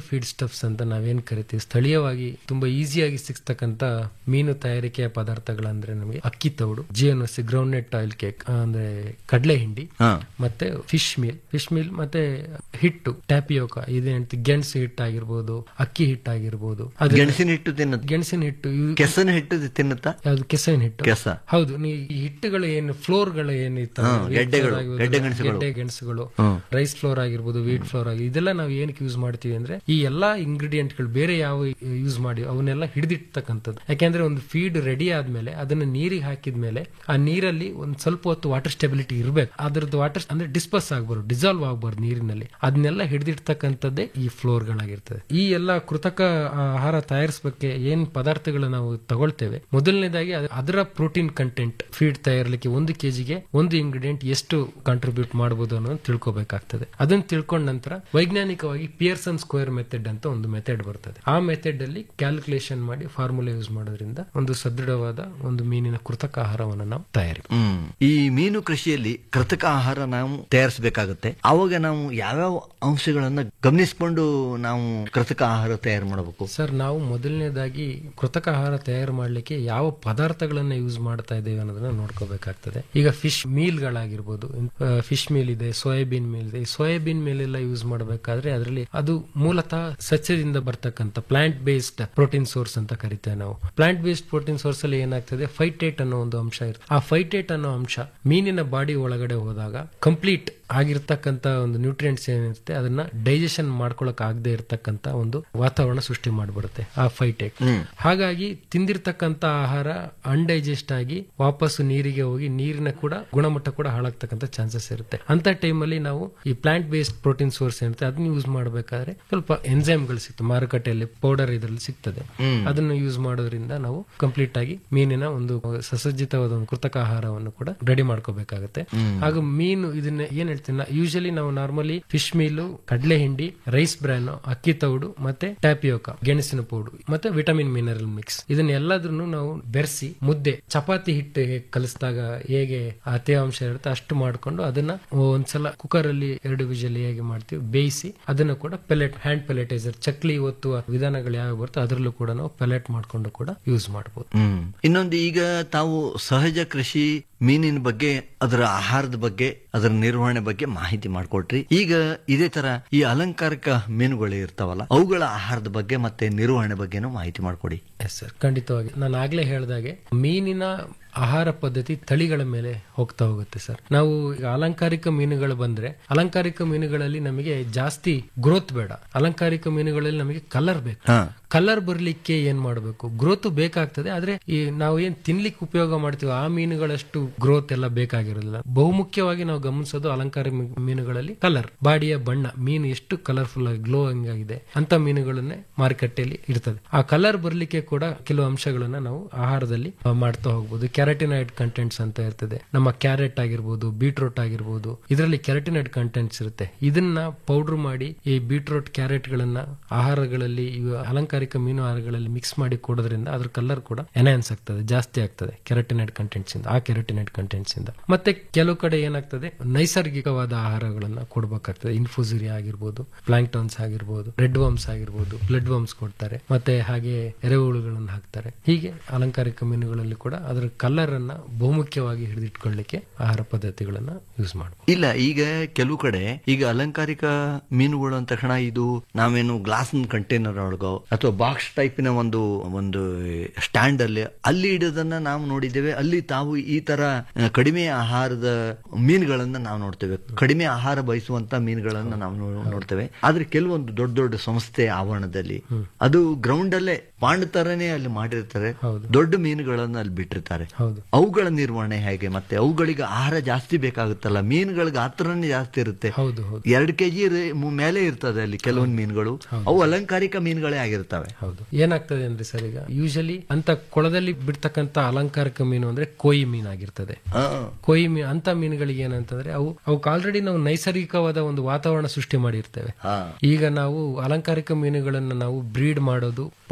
ಸ್ಟಫ್ಸ್ ಅಂತ ನಾವೇನ್ ಕರಿತೀವಿ ಸ್ಥಳೀಯವಾಗಿ ತುಂಬಾ ಈಸಿಯಾಗಿ ಸಿಗ್ತಕ್ಕಂತ ಮೀನು ತಯಾರಿಕೆಯ ಪದಾರ್ಥಗಳಂದ್ರೆ ನಮಗೆ ಅಕ್ಕಿ ತೌಡು ಜಿಎನ್ಎಸ್ ಗ್ರೌಂಡ್ನೆಟ್ ಆಯಿಲ್ ಕೇಕ್ ಅಂದ್ರೆ ಕಡಲೆ ಹಿಂಡಿ ಹಾ. ಮತ್ತೆ ಫಿಶ್ ಮೀಲ್ ಫಿಶ್ ಮೀಲ್ ಮತ್ತೆ ಹಿಟ್ಟು ಟ್ಯಾಪಿಯೋಕ ಇದೇಂತ ಗೆಣಸು ಹಿಟ್ಟು ಆಗಿರ್ಬೋದು ಅಕ್ಕಿ ಹಿಟ್ಟು ಆಗಿರ್ಬೋದು ಅದು ಗೆಣಸಿನ ಹಿಟ್ಟು ತಿನ್ನುತ್ತ ಗೆಣಸಿನ ಹಿಟ್ಟು ಇವು- ಕೆಸನ ಹಿಟ್ಟು ತಿನ್ನುತ್ತಾ ಯಾವ್ದು ಕೆಸವಿನ ಹಿಟ್ಟು ಕೆಸ. ಹೌದು ನೀ ಈ ಹಿಟ್ಟುಗಳು ಏನು ಫ್ಲೋರ್ ಗಳು ಏನಿತ್ತು ಹಾ, ಗೆಡ್ಡೆಗಳು, ಗೆಡ್ಡೆ ಗೆಣಸುಗಳು. ಗೆಡ್ಡೆ ಗೆಣಸುಗಳು ಹ್ಮ್. ರೈಸ್ ಫ್ಲೋರ್ ಆಗಿರ್ಬೋದು ವೀಟ್ ಫ್ಲೋರ್ ಆಗಿ ಇದೆಲ್ಲ ನಾವು ಏನಕ್ಕೆ ಯೂಸ್ ಮಾಡ್ತೀವಿ ಅಂದ್ರೆ ಈ ಎಲ್ಲಾ ಇಂಗ್ರೀಡಿಯೆಂಟ್ ಗಳು ಬೇರೆ ಯಾವ ಯೂಸ್ ಮಾಡಿ ಅವನ್ನೆಲ್ಲ ಹಿಡಿದಿರ್ತಕ್ಕಂಥದ್ದು ಯಾಕೆಂದ್ರೆ ಒಂದು ಫೀಡ್ ರೆಡಿ ಆದ್ಮೇಲೆ ಅದನ್ನ ನೀರಿಗೆ ಹಾಕಿದ್ಮೇಲೆ ಆ ನೀರಲ್ಲಿ ಒಂದ್ ಸ್ವಲ್ಪ ಹೊತ್ತು ವಾಟರ್ ಸ್ಟೆಬಿಲಿಟಿ ಇರಬೇಕು ಅದ್ರದ್ದು ವಾಟರ್ ಅಂದ್ರೆ ಡಿಸ್ಪರ್ಸ್ ಆಗ್ಬಾರ್ದು ಡಿಸಾಲ್ವ್ ಆಗ್ಬಾರ್ದು ನೀರಿನಲ್ಲಿ ಅದನ್ನೆಲ್ಲ ಹಿಡಿದಿರ್ತಕ್ಕಂಥದ್ದೇ ಈ ಫ್ಲೋರ್ ಗಳಾಗಿರ್ತದೆ ಈ ಎಲ್ಲ ಕೃತಕ ಆಹಾರ ತಯಾರಿಸಬೇಕು ಏನ್ ಪದಾರ್ಥಗಳು ನಾವು ತಗೊಳ್ತೇವೆ ಮೊದಲನೇದಾಗಿ ಅದ್- ಅದರ ಪ್ರೋಟೀನ್ ಕಂಟೆಂಟ್ ಫೀಡ್ ತಯಾರಲಿಕ್ಕೆ ಒಂದು ಕೆಜಿಗೆ ಒಂದು ಇಂಗ್ರೀಡಿಯೆಂಟ್ ಎಷ್ಟು ಕಾಂಟ್ರಿಬ್ಯೂಟ್ ಮಾಡಬಹುದು ಅನ್ನೋದು ತಿಳ್ಕೊಬೇಕಾಗ್ತದೆ ಅದನ್ನ ತಿಳ್ಕೊಂಡ ನಂತರ ವೈಜ್ಞಾನಿಕವಾಗಿ ಪಿಯರ್ಸನ್ ಸ್ಕ್ವೇರ್ ಮೆಥಡ್ ಅಂತ ಒಂದು ಮೆಥಡ್ ಬರ್ತದೆ ಆ ಮೆಥಡ್ ಅಲ್ಲಿ ಕ್ಯಾಲ್ಕುಲೇಷನ್ ಮಾಡಿ ಫಾರ್ಮುಲಾ ಯೂಸ್ ಮಾಡೋದ್ರಿಂದ ಒಂದು ಸದೃಢವಾದ ಒಂದು ಮೀನಿನ ಕೃತಕ ಆಹಾರವನ್ನು ನಾವು ತಯಾರಿ ಹ್ಮ್ ಈ ಮೀನು ಕೃಷಿಯಲ್ಲಿ ಕೃತಕ ಆಹಾರ ನಾವು ತಯಾರಿಸಬೇಕಾಗುತ್ತೆ ಅವಾಗ ನಾವು ಯಾವ್ಯಾವ ಅಂಶಗಳನ್ನ ಗಮನಿಸಿಕೊಂಡು ನಾವು ಕೃತಕ ಆಹಾರ ತಯಾರು ಮಾಡಬೇಕು ಸರ್ ನಾವು ಮೊದಲನೇದಾಗಿ ಕೃತಕ ಆಹಾರ ತಯಾರು ಮಾಡಲಿಕ್ಕೆ ಯಾವ ಪದಾರ್ಥಗಳನ್ನ ಯೂಸ್ ಮಾಡ್ತಾ ಇದ್ದೇವೆ ಅನ್ನೋದನ್ನ ನೋಡ್ಕೋಬೇಕಾಗ್ತದೆ ಈಗ ಫಿಶ್ ಮೀಲ್ಗಳಾಗಿರ್ಬೋದು ಫಿಶ್ ಮೀಲ್ ಇದೆ ಸೋಯಾಬೀನ್ ಮೀಲ್ ಇದೆ ಈ ಸೋಯಾಬೀನ್ ಮೀಲ್ ಎಲ್ಲ ಯೂಸ್ ಮಾಡಬೇಕಾದ್ರೆ ಅದರಲ್ಲಿ ಅದು ಮೂಲತಃ ಸಸ್ಯದಿಂದ ಬರ್ತಕ್ಕಂಥ ಪ್ಲಾಂಟ್ ಬೇಸ್ಡ್ ಪ್ರೋಟೀನ್ ಸೋರ್ಸ್ ಅಂತ ಕರಿತೇವೆ ನಾವು ಪ್ಲಾಂಟ್ ಬೇಸ್ಡ್ ಪ್ರೋಟೀನ್ ಸೋರ್ಸ್ ಅಲ್ಲಿ ಏನಾಗ್ತದೆ ಫೈಟೇಟ್ ಅನ್ನೋ ಒಂದು ಅಂಶ ಇರುತ್ತೆ ಆ ಫೈಟೇಟ್ ಅನ್ನೋ ಅಂಶ ಮೀನಿನ ಬಾಡಿ ಒಳಗಡೆ ಹೋದಾಗ ಕಂಪ್ಲೀಟ್ ಆಗಿರ್ತಕ್ಕಂತ ಒಂದು ನ್ಯೂಟ್ರಿಯೆಂಟ್ಸ್ ಏನಿರುತ್ತೆ ಅದನ್ನ ಡೈಜೆಷನ್ ಮಾಡ್ಕೊಳಕ್ ಆಗದೆ ಇರತಕ್ಕಂತ ಒಂದು ವಾತಾವರಣ ಸೃಷ್ಟಿ ಮಾಡ್ಬಿಡುತ್ತೆ ಆ ಫೈಟೇಟ್ ಹಾಗಾಗಿ ತಿಂದಿರ್ತಕ್ಕಂತ ಆಹಾರ ಅನ್ಡೈಜೆಸ್ಟ್ ಆಗಿ ವಾಪಸ್ ನೀರಿಗೆ ಹೋಗಿ ನೀರಿನ ಕೂಡ ಗುಣಮಟ್ಟ ಕೂಡ ಹಾಳಾಗ್ತಕ್ಕಂಥ ಚಾನ್ಸಸ್ ಇರುತ್ತೆ ಅಂತ ಟೈಮಲ್ಲಿ ನಾವು ಈ ಪ್ಲಾಂಟ್ ಬೇಸ್ಡ್ ಪ್ರೋಟೀನ್ ಸೋರ್ಸ್ ಏನಿರುತ್ತೆ ಅದನ್ನ ಯೂಸ್ ಮಾಡಬೇಕಾದ್ರೆ ಸ್ವಲ್ಪ ಎಂಜೈಮ್ಗಳು ಸಿಗ್ತದೆ ಮಾರುಕಟ್ಟೆಯಲ್ಲಿ ಪೌಡರ್ ಇದರಲ್ಲಿ ಸಿಗ್ತದೆ ಅದನ್ನು ಯೂಸ್ ಮಾಡೋದ್ರಿಂದ ನಾವು ಕಂಪ್ಲೀಟ್ ಆಗಿ ಮೀನಿನ ಒಂದು ಸಸಜ್ಜಿತವಾದ ಒಂದು ಕೃತಕ ಆಹಾರವನ್ನು ಕೂಡ ರೆಡಿ ಮಾಡ್ಕೋಬೇಕಾಗುತ್ತೆ ಹಾಗೂ ಮೀನು ಇದನ್ನ ಏನ್ ಹೇಳ್ತೀನಿ ಯೂಶಲಿ ನಾವು ನಾರ್ಮಲಿ ಫಿಶ್ ಮೀಲು ಕಡಲೆ ಹಿಂಡಿ ರೈಸ್ ಬ್ರಾನ್ ಅಕ್ಕಿ ತೌಡು ಮತ್ತೆ ಟ್ಯಾಪಿಯೋಕ ಗೆಣಸಿನ ಪೌಡು ಮತ್ತೆ ವಿಟಮಿನ್ ಮಿನರಲ್ ಮಿಕ್ಸ್ ಇದನ್ನ ಎಲ್ಲಾದ್ರೂ ನಾವು ಬೆರೆಸಿ ಮುದ್ದೆ ಚಪಾತಿ ಹಿಟ್ಟು ಹೇಗೆ ಕಲಿಸಿದಾಗ ಹೇಗೆ ಆ ತೇವಾಂಶ ಇರುತ್ತೆ ಅಷ್ಟು ಮಾಡ್ಕೊಂಡು ಅದನ್ನ ಒಂದ್ಸಲ ಕುಕ್ಕರ್ ಅಲ್ಲಿ ಎರಡು ವಿಜಲ್ ಹೇಗೆ ಮಾಡ್ತೀವಿ ಬೇಯಿಸಿ ಅದನ್ನು ಕೂಡ ಪೆಲೆಟ್ ಹ್ಯಾಂಡ್ ಪೆಲೆಟೈಸರ್ ಚಕ್ಲಿ ಒತ್ತುವ ವಿಧಾನಗಳು ಯಾವ ಬರ್ತೋ ಅದರಲ್ಲೂ ಕೂಡ ನಾವು ಪೆಲೆಟ್ ಮಾಡ್ಕೊಂಡು ಕೂಡ ಯೂಸ್ ಮಾಡಬಹುದು ಹ್ಮ್ ಇನ್ನೊಂದು ಈಗ ತಾವು ಸಹಜ ಕೃಷಿ ಮೀನಿನ ಬಗ್ಗೆ ಅದರ ಆಹಾರದ ಬಗ್ಗೆ ಅದರ ನಿರ್ವಹಣೆ ಬಗ್ಗೆ ಮಾಹಿತಿ ಮಾಡ್ಕೊಟ್ರಿ ಈಗ ಇದೇ ತರ ಈ ಅಲಂಕಾರಿಕ ಮೀನುಗಳು ಇರ್ತಾವಲ್ಲ ಅವುಗಳ ಆಹಾರದ ಬಗ್ಗೆ ಮತ್ತೆ ನಿರ್ವಹಣೆ ಬಗ್ಗೆನೂ ಮಾಹಿತಿ ಮಾಡ್ಕೊಡಿ ಎಸ್ ಸರ್ ಖಂಡಿತವಾಗಿ ನಾನು ಆಗ್ಲೇ ಹೇಳ್ದಾಗೆ ಮೀನಿನ ಆಹಾರ ಪದ್ಧತಿ ತಳಿಗಳ ಮೇಲೆ ಹೋಗ್ತಾ ಹೋಗುತ್ತೆ ಸರ್ ನಾವು ಈಗ ಅಲಂಕಾರಿಕ ಮೀನುಗಳು ಬಂದ್ರೆ ಅಲಂಕಾರಿಕ ಮೀನುಗಳಲ್ಲಿ ನಮಗೆ ಜಾಸ್ತಿ ಗ್ರೋತ್ ಬೇಡ ಅಲಂಕಾರಿಕ ಮೀನುಗಳಲ್ಲಿ ನಮಗೆ ಕಲರ್ ಬೇಕು ಹಾ. ಕಲರ್ ಬರ್ಲಿಕ್ಕೆ ಏನ್ ಮಾಡಬೇಕು ಗ್ರೋತ್ ಬೇಕಾಗ್ತದೆ ಆದ್ರೆ ಈ ನಾವು ಏನ್ ತಿನ್ಲಿಕ್ಕೆ ಉಪಯೋಗ ಮಾಡ್ತೀವಿ ಆ ಮೀನುಗಳಷ್ಟು ಗ್ರೋತ್ ಎಲ್ಲ ಬೇಕಾಗಿರೋದಿಲ್ಲ ಬಹುಮುಖ್ಯವಾಗಿ ನಾವು ಗಮನಿಸೋದು ಅಲಂಕಾರಿಕ ಮೀ- ಮೀನುಗಳಲ್ಲಿ ಕಲರ್ ಬಾಡಿಯ ಬಣ್ಣ ಮೀನು ಎಷ್ಟು ಕಲರ್ಫುಲ್ ಆಗಿ ಗ್ಲೋಯಿಂಗ್ ಆಗಿದೆ ಅಂತ ಮೀನುಗಳನ್ನೇ ಮಾರುಕಟ್ಟೆಯಲ್ಲಿ ಇರ್ತದೆ ಆ ಕಲರ್ ಬರ್ಲಿಕ್ಕೆ ಕೂಡ ಕೆಲವು ಅಂಶಗಳನ್ನ ನಾವು ಆಹಾರದಲ್ಲಿ ಆ, ಮಾಡ್ತಾ ಹೋಗ್ಬೋದು ಕ್ಯಾರೆಟಿನೈಡ್ ಕಂಟೆಂಟ್ಸ್ ಅಂತ ಇರ್ತದೆ ನಮ್ಮ ಕ್ಯಾರೆಟ್ ಆಗಿರ್ಬೋದು ಬೀಟ್ರೂಟ್ ಆಗಿರ್ಬೋದು ಇದರಲ್ಲಿ ಕ್ಯಾರೆಟಿನೈಡ್ ಕಂಟೆಂಟ್ಸ್ ಇರುತ್ತೆ ಇದನ್ನ ಪೌಡರ್ ಮಾಡಿ ಈ ಬೀಟ್ರೂಟ್ ಕ್ಯಾರೆಟ್ ಗಳನ್ನ ಆಹಾರಗಳಲ್ಲಿ ಇವು ಅಲಂಕಾರಿಕ ಮೀನು ಆಹಾರಗಳಲ್ಲಿ ಮಿಕ್ಸ್ ಮಾಡಿ ಕೊಡೋದ್ರಿಂದ ಅದ್ರ ಕಲರ್ ಕೂಡ ಎನ್ಹಾನ್ಸ್ ಆಗ್ತದೆ ಜಾಸ್ತಿ ಆಗ್ತದೆ ಕೆರಟಿನೈಡ್ ಕಂಟೆಂಟ್ಸ್ ಇಂದ ಆ ಕೆರಟಿನೈಡ್ ಕಂಟೆಂಟ್ಸ್ ಇಂದ ಮತ್ತೆ ಕೆಲವು ಕಡೆ ಏನಾಗ್ತದೆ ನೈಸರ್ಗಿಕವಾದ ಆಹಾರಗಳನ್ನ ಕೊಡ್ಬೇಕಾಗ್ತದೆ ಇನ್ಫೂಸಿರಿ ಆಗಿರ್ಬೋದು ಪ್ಲಾಂಕ್ಟನ್ಸ್ ಆಗಿರ್ಬೋದು ರೆಡ್ ವರ್ಮ್ಸ್ ಆಗಿರ್ಬೋದು ಬ್ಲಡ್ ವರ್ಮ್ಸ್ ಕೊಡ್ತಾರೆ ಮತ್ತೆ ಹಾಗೆ ಎರೆಹುಳುಗಳನ್ನು ಹಾಕ್ತಾರೆ ಹೀಗೆ ಅಲಂಕಾರಿಕ ಮೀನುಗಳಲ್ಲಿ ಕೂಡ ಅದರ ಕಲರ್ ಅನ್ನ ಬಹುಮುಖ್ಯವಾಗಿ ಹಿಡಿದಿಟ್ಕೊಳ್ಳಿಕ್ಕೆ ಆಹಾರ ಪದ್ಧತಿಗಳನ್ನ ಯೂಸ್ ಮಾಡಬಹುದು ಇಲ್ಲ ಈಗ ಕೆಲವು ಕಡೆ ಈಗ ಅಲಂಕಾರಿಕ ಮೀನುಗಳು ಅಂದ ತಕ್ಷಣ ಇದು ನಾವೇನು ಗ್ಲಾಸ್ ಕಂಟೈನರ್ ಒಳಗೋ ಅಥವಾ ಬಾಕ್ಸ್ ಟೈಪಿನ ಒಂದು ಒಂದು ಸ್ಟ್ಯಾಂಡ್ ಅಲ್ಲಿ ಅಲ್ಲಿ ಇಡೋದನ್ನ ನಾವು ನೋಡಿದ್ದೇವೆ ಅಲ್ಲಿ ತಾವು ಈ ತರ ಆ, ಕಡಿಮೆ ಆಹಾರದ ಮೀನುಗಳನ್ನ ನಾವು ನೋಡ್ತೇವೆ ಕಡಿಮೆ ಆಹಾರ ಬಯಸುವಂತ ಮೀನುಗಳನ್ನ ನಾವು ನೋ- ನೋಡ್ತೇವೆ ಆದ್ರೆ ಕೆಲವೊಂದು ದೊಡ್ಡ ದೊಡ್ಡ ಸಂಸ್ಥೆ ಆವರಣದಲ್ಲಿ ಅದು ಗ್ರೌಂಡ್ ಅಲ್ಲೇ ಪಾಂಡ್ ತರನೇ ಅಲ್ಲಿ ಮಾಡಿರ್ತಾರೆ ದೊಡ್ಡ ಮೀನುಗಳನ್ನ ಅಲ್ಲಿ ಬಿಟ್ಟಿರ್ತಾರೆ ಹೌದು. ಅವುಗಳ ನಿರ್ವಹಣೆ ಹೇಗೆ ಮತ್ತೆ ಅವುಗಳಿಗೆ ಆಹಾರ ಜಾಸ್ತಿ ಬೇಕಾಗುತ್ತಲ್ಲ ಮೀನುಗಳಿಗೆ ಗಾತ್ರನೇ ಜಾಸ್ತಿ ಇರುತ್ತೆ ಹೌದು ಹೌದು ಎರಡು ಕೆಜಿ ಮೇಲೆ ಇರ್ತದೆ ಅಲ್ಲಿ ಕೆಲವೊಂದು ಮೀನುಗಳು ಅವು ಅಲಂಕಾರಿಕ ಮೀನುಗಳೇ ಆಗಿರ್ತವೆ ಹೌದು ಏನಾಗ್ತದೆ ಅಂದ್ರೆ ಸರ್ ಈಗ ಯೂಶಲಿ ಅಂತ ಕೊಳದಲ್ಲಿ ಬಿಡ್ತಕ್ಕಂತ ಅಲಂಕಾರಿಕ ಮೀನು ಅಂದ್ರೆ ಕೋಯಿ ಮೀನ್ ಆಗಿರ್ತದೆ ಆ, ಕೊಯಿ ಮೀನು ಅಂತ ಮೀನುಗಳಿಗೆ ಏನಂತಂದ್ರೆ ಅವು ಅವಕ್ಕೆ ಆಲ್ರೆಡಿ ನಾವು ನೈಸರ್ಗಿಕವಾದ ಒಂದು ವಾತಾವರಣ ಸೃಷ್ಟಿ ಮಾಡಿರ್ತೇವೆ ಹಾ. ಈಗ ನಾವು ಅಲಂಕಾರಿಕ ಮೀನುಗಳನ್ನ ನಾವು ಬ್ರೀಡ್ ಮಾಡೋದು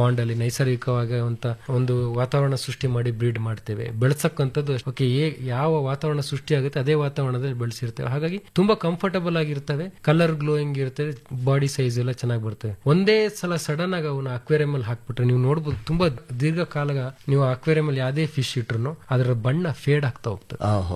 ಪಾಂಡ್ ಅಲ್ಲಿ ನೈಸರ್ಗಿಕವಾಗಿ ಅಂತ ಒಂದು ವಾತಾವರಣ ಸೃಷ್ಟಿ ಮಾಡಿ ಬ್ರೀಡ್ ಮಾಡ್ತೇವೆ ಬೆಳೆಸಕ್ಕಂಥದ್ದು ಓಕೆ ಯಾವ ವಾತಾವರಣ ಸೃಷ್ಟಿ ಆಗುತ್ತೆ ಅದೇ ವಾತಾವರಣದಲ್ಲಿ ಬೆಳೆಸಿರ್ತೇವೆ ಹಾಗಾಗಿ ತುಂಬಾ ಕಂಫರ್ಟಬಲ್ ಆಗಿರ್ತವೆ ಕಲರ್ ಗ್ಲೋಯಿಂಗ್ ಇರ್ತದೆ ಬಾಡಿ ಸೈಜ್ ಎಲ್ಲ ಚೆನ್ನಾಗಿ ಬರ್ತವೆ ಒಂದೇ ಸಲ ಸಡನ್ ಆಗಿ ಅವನ್ನ ಅಕ್ವೇರಿಯಂ ಅಲ್ಲಿ ಹಾಕ್ಬಿಟ್ರೆ ನೀವು ನೋಡ್ಬೋದು ತುಂಬಾ ದೀರ್ಘಕಾಲ ನೀವು ಅಕ್ವೇರಿಯಂ ಅಲ್ಲಿ ಯಾವುದೇ ಫಿಶ್ ಇಟ್ರು ಅದರ ಬಣ್ಣ ಫೇಡ್ ಆಗ್ತಾ ಹೋಗ್ತದೆ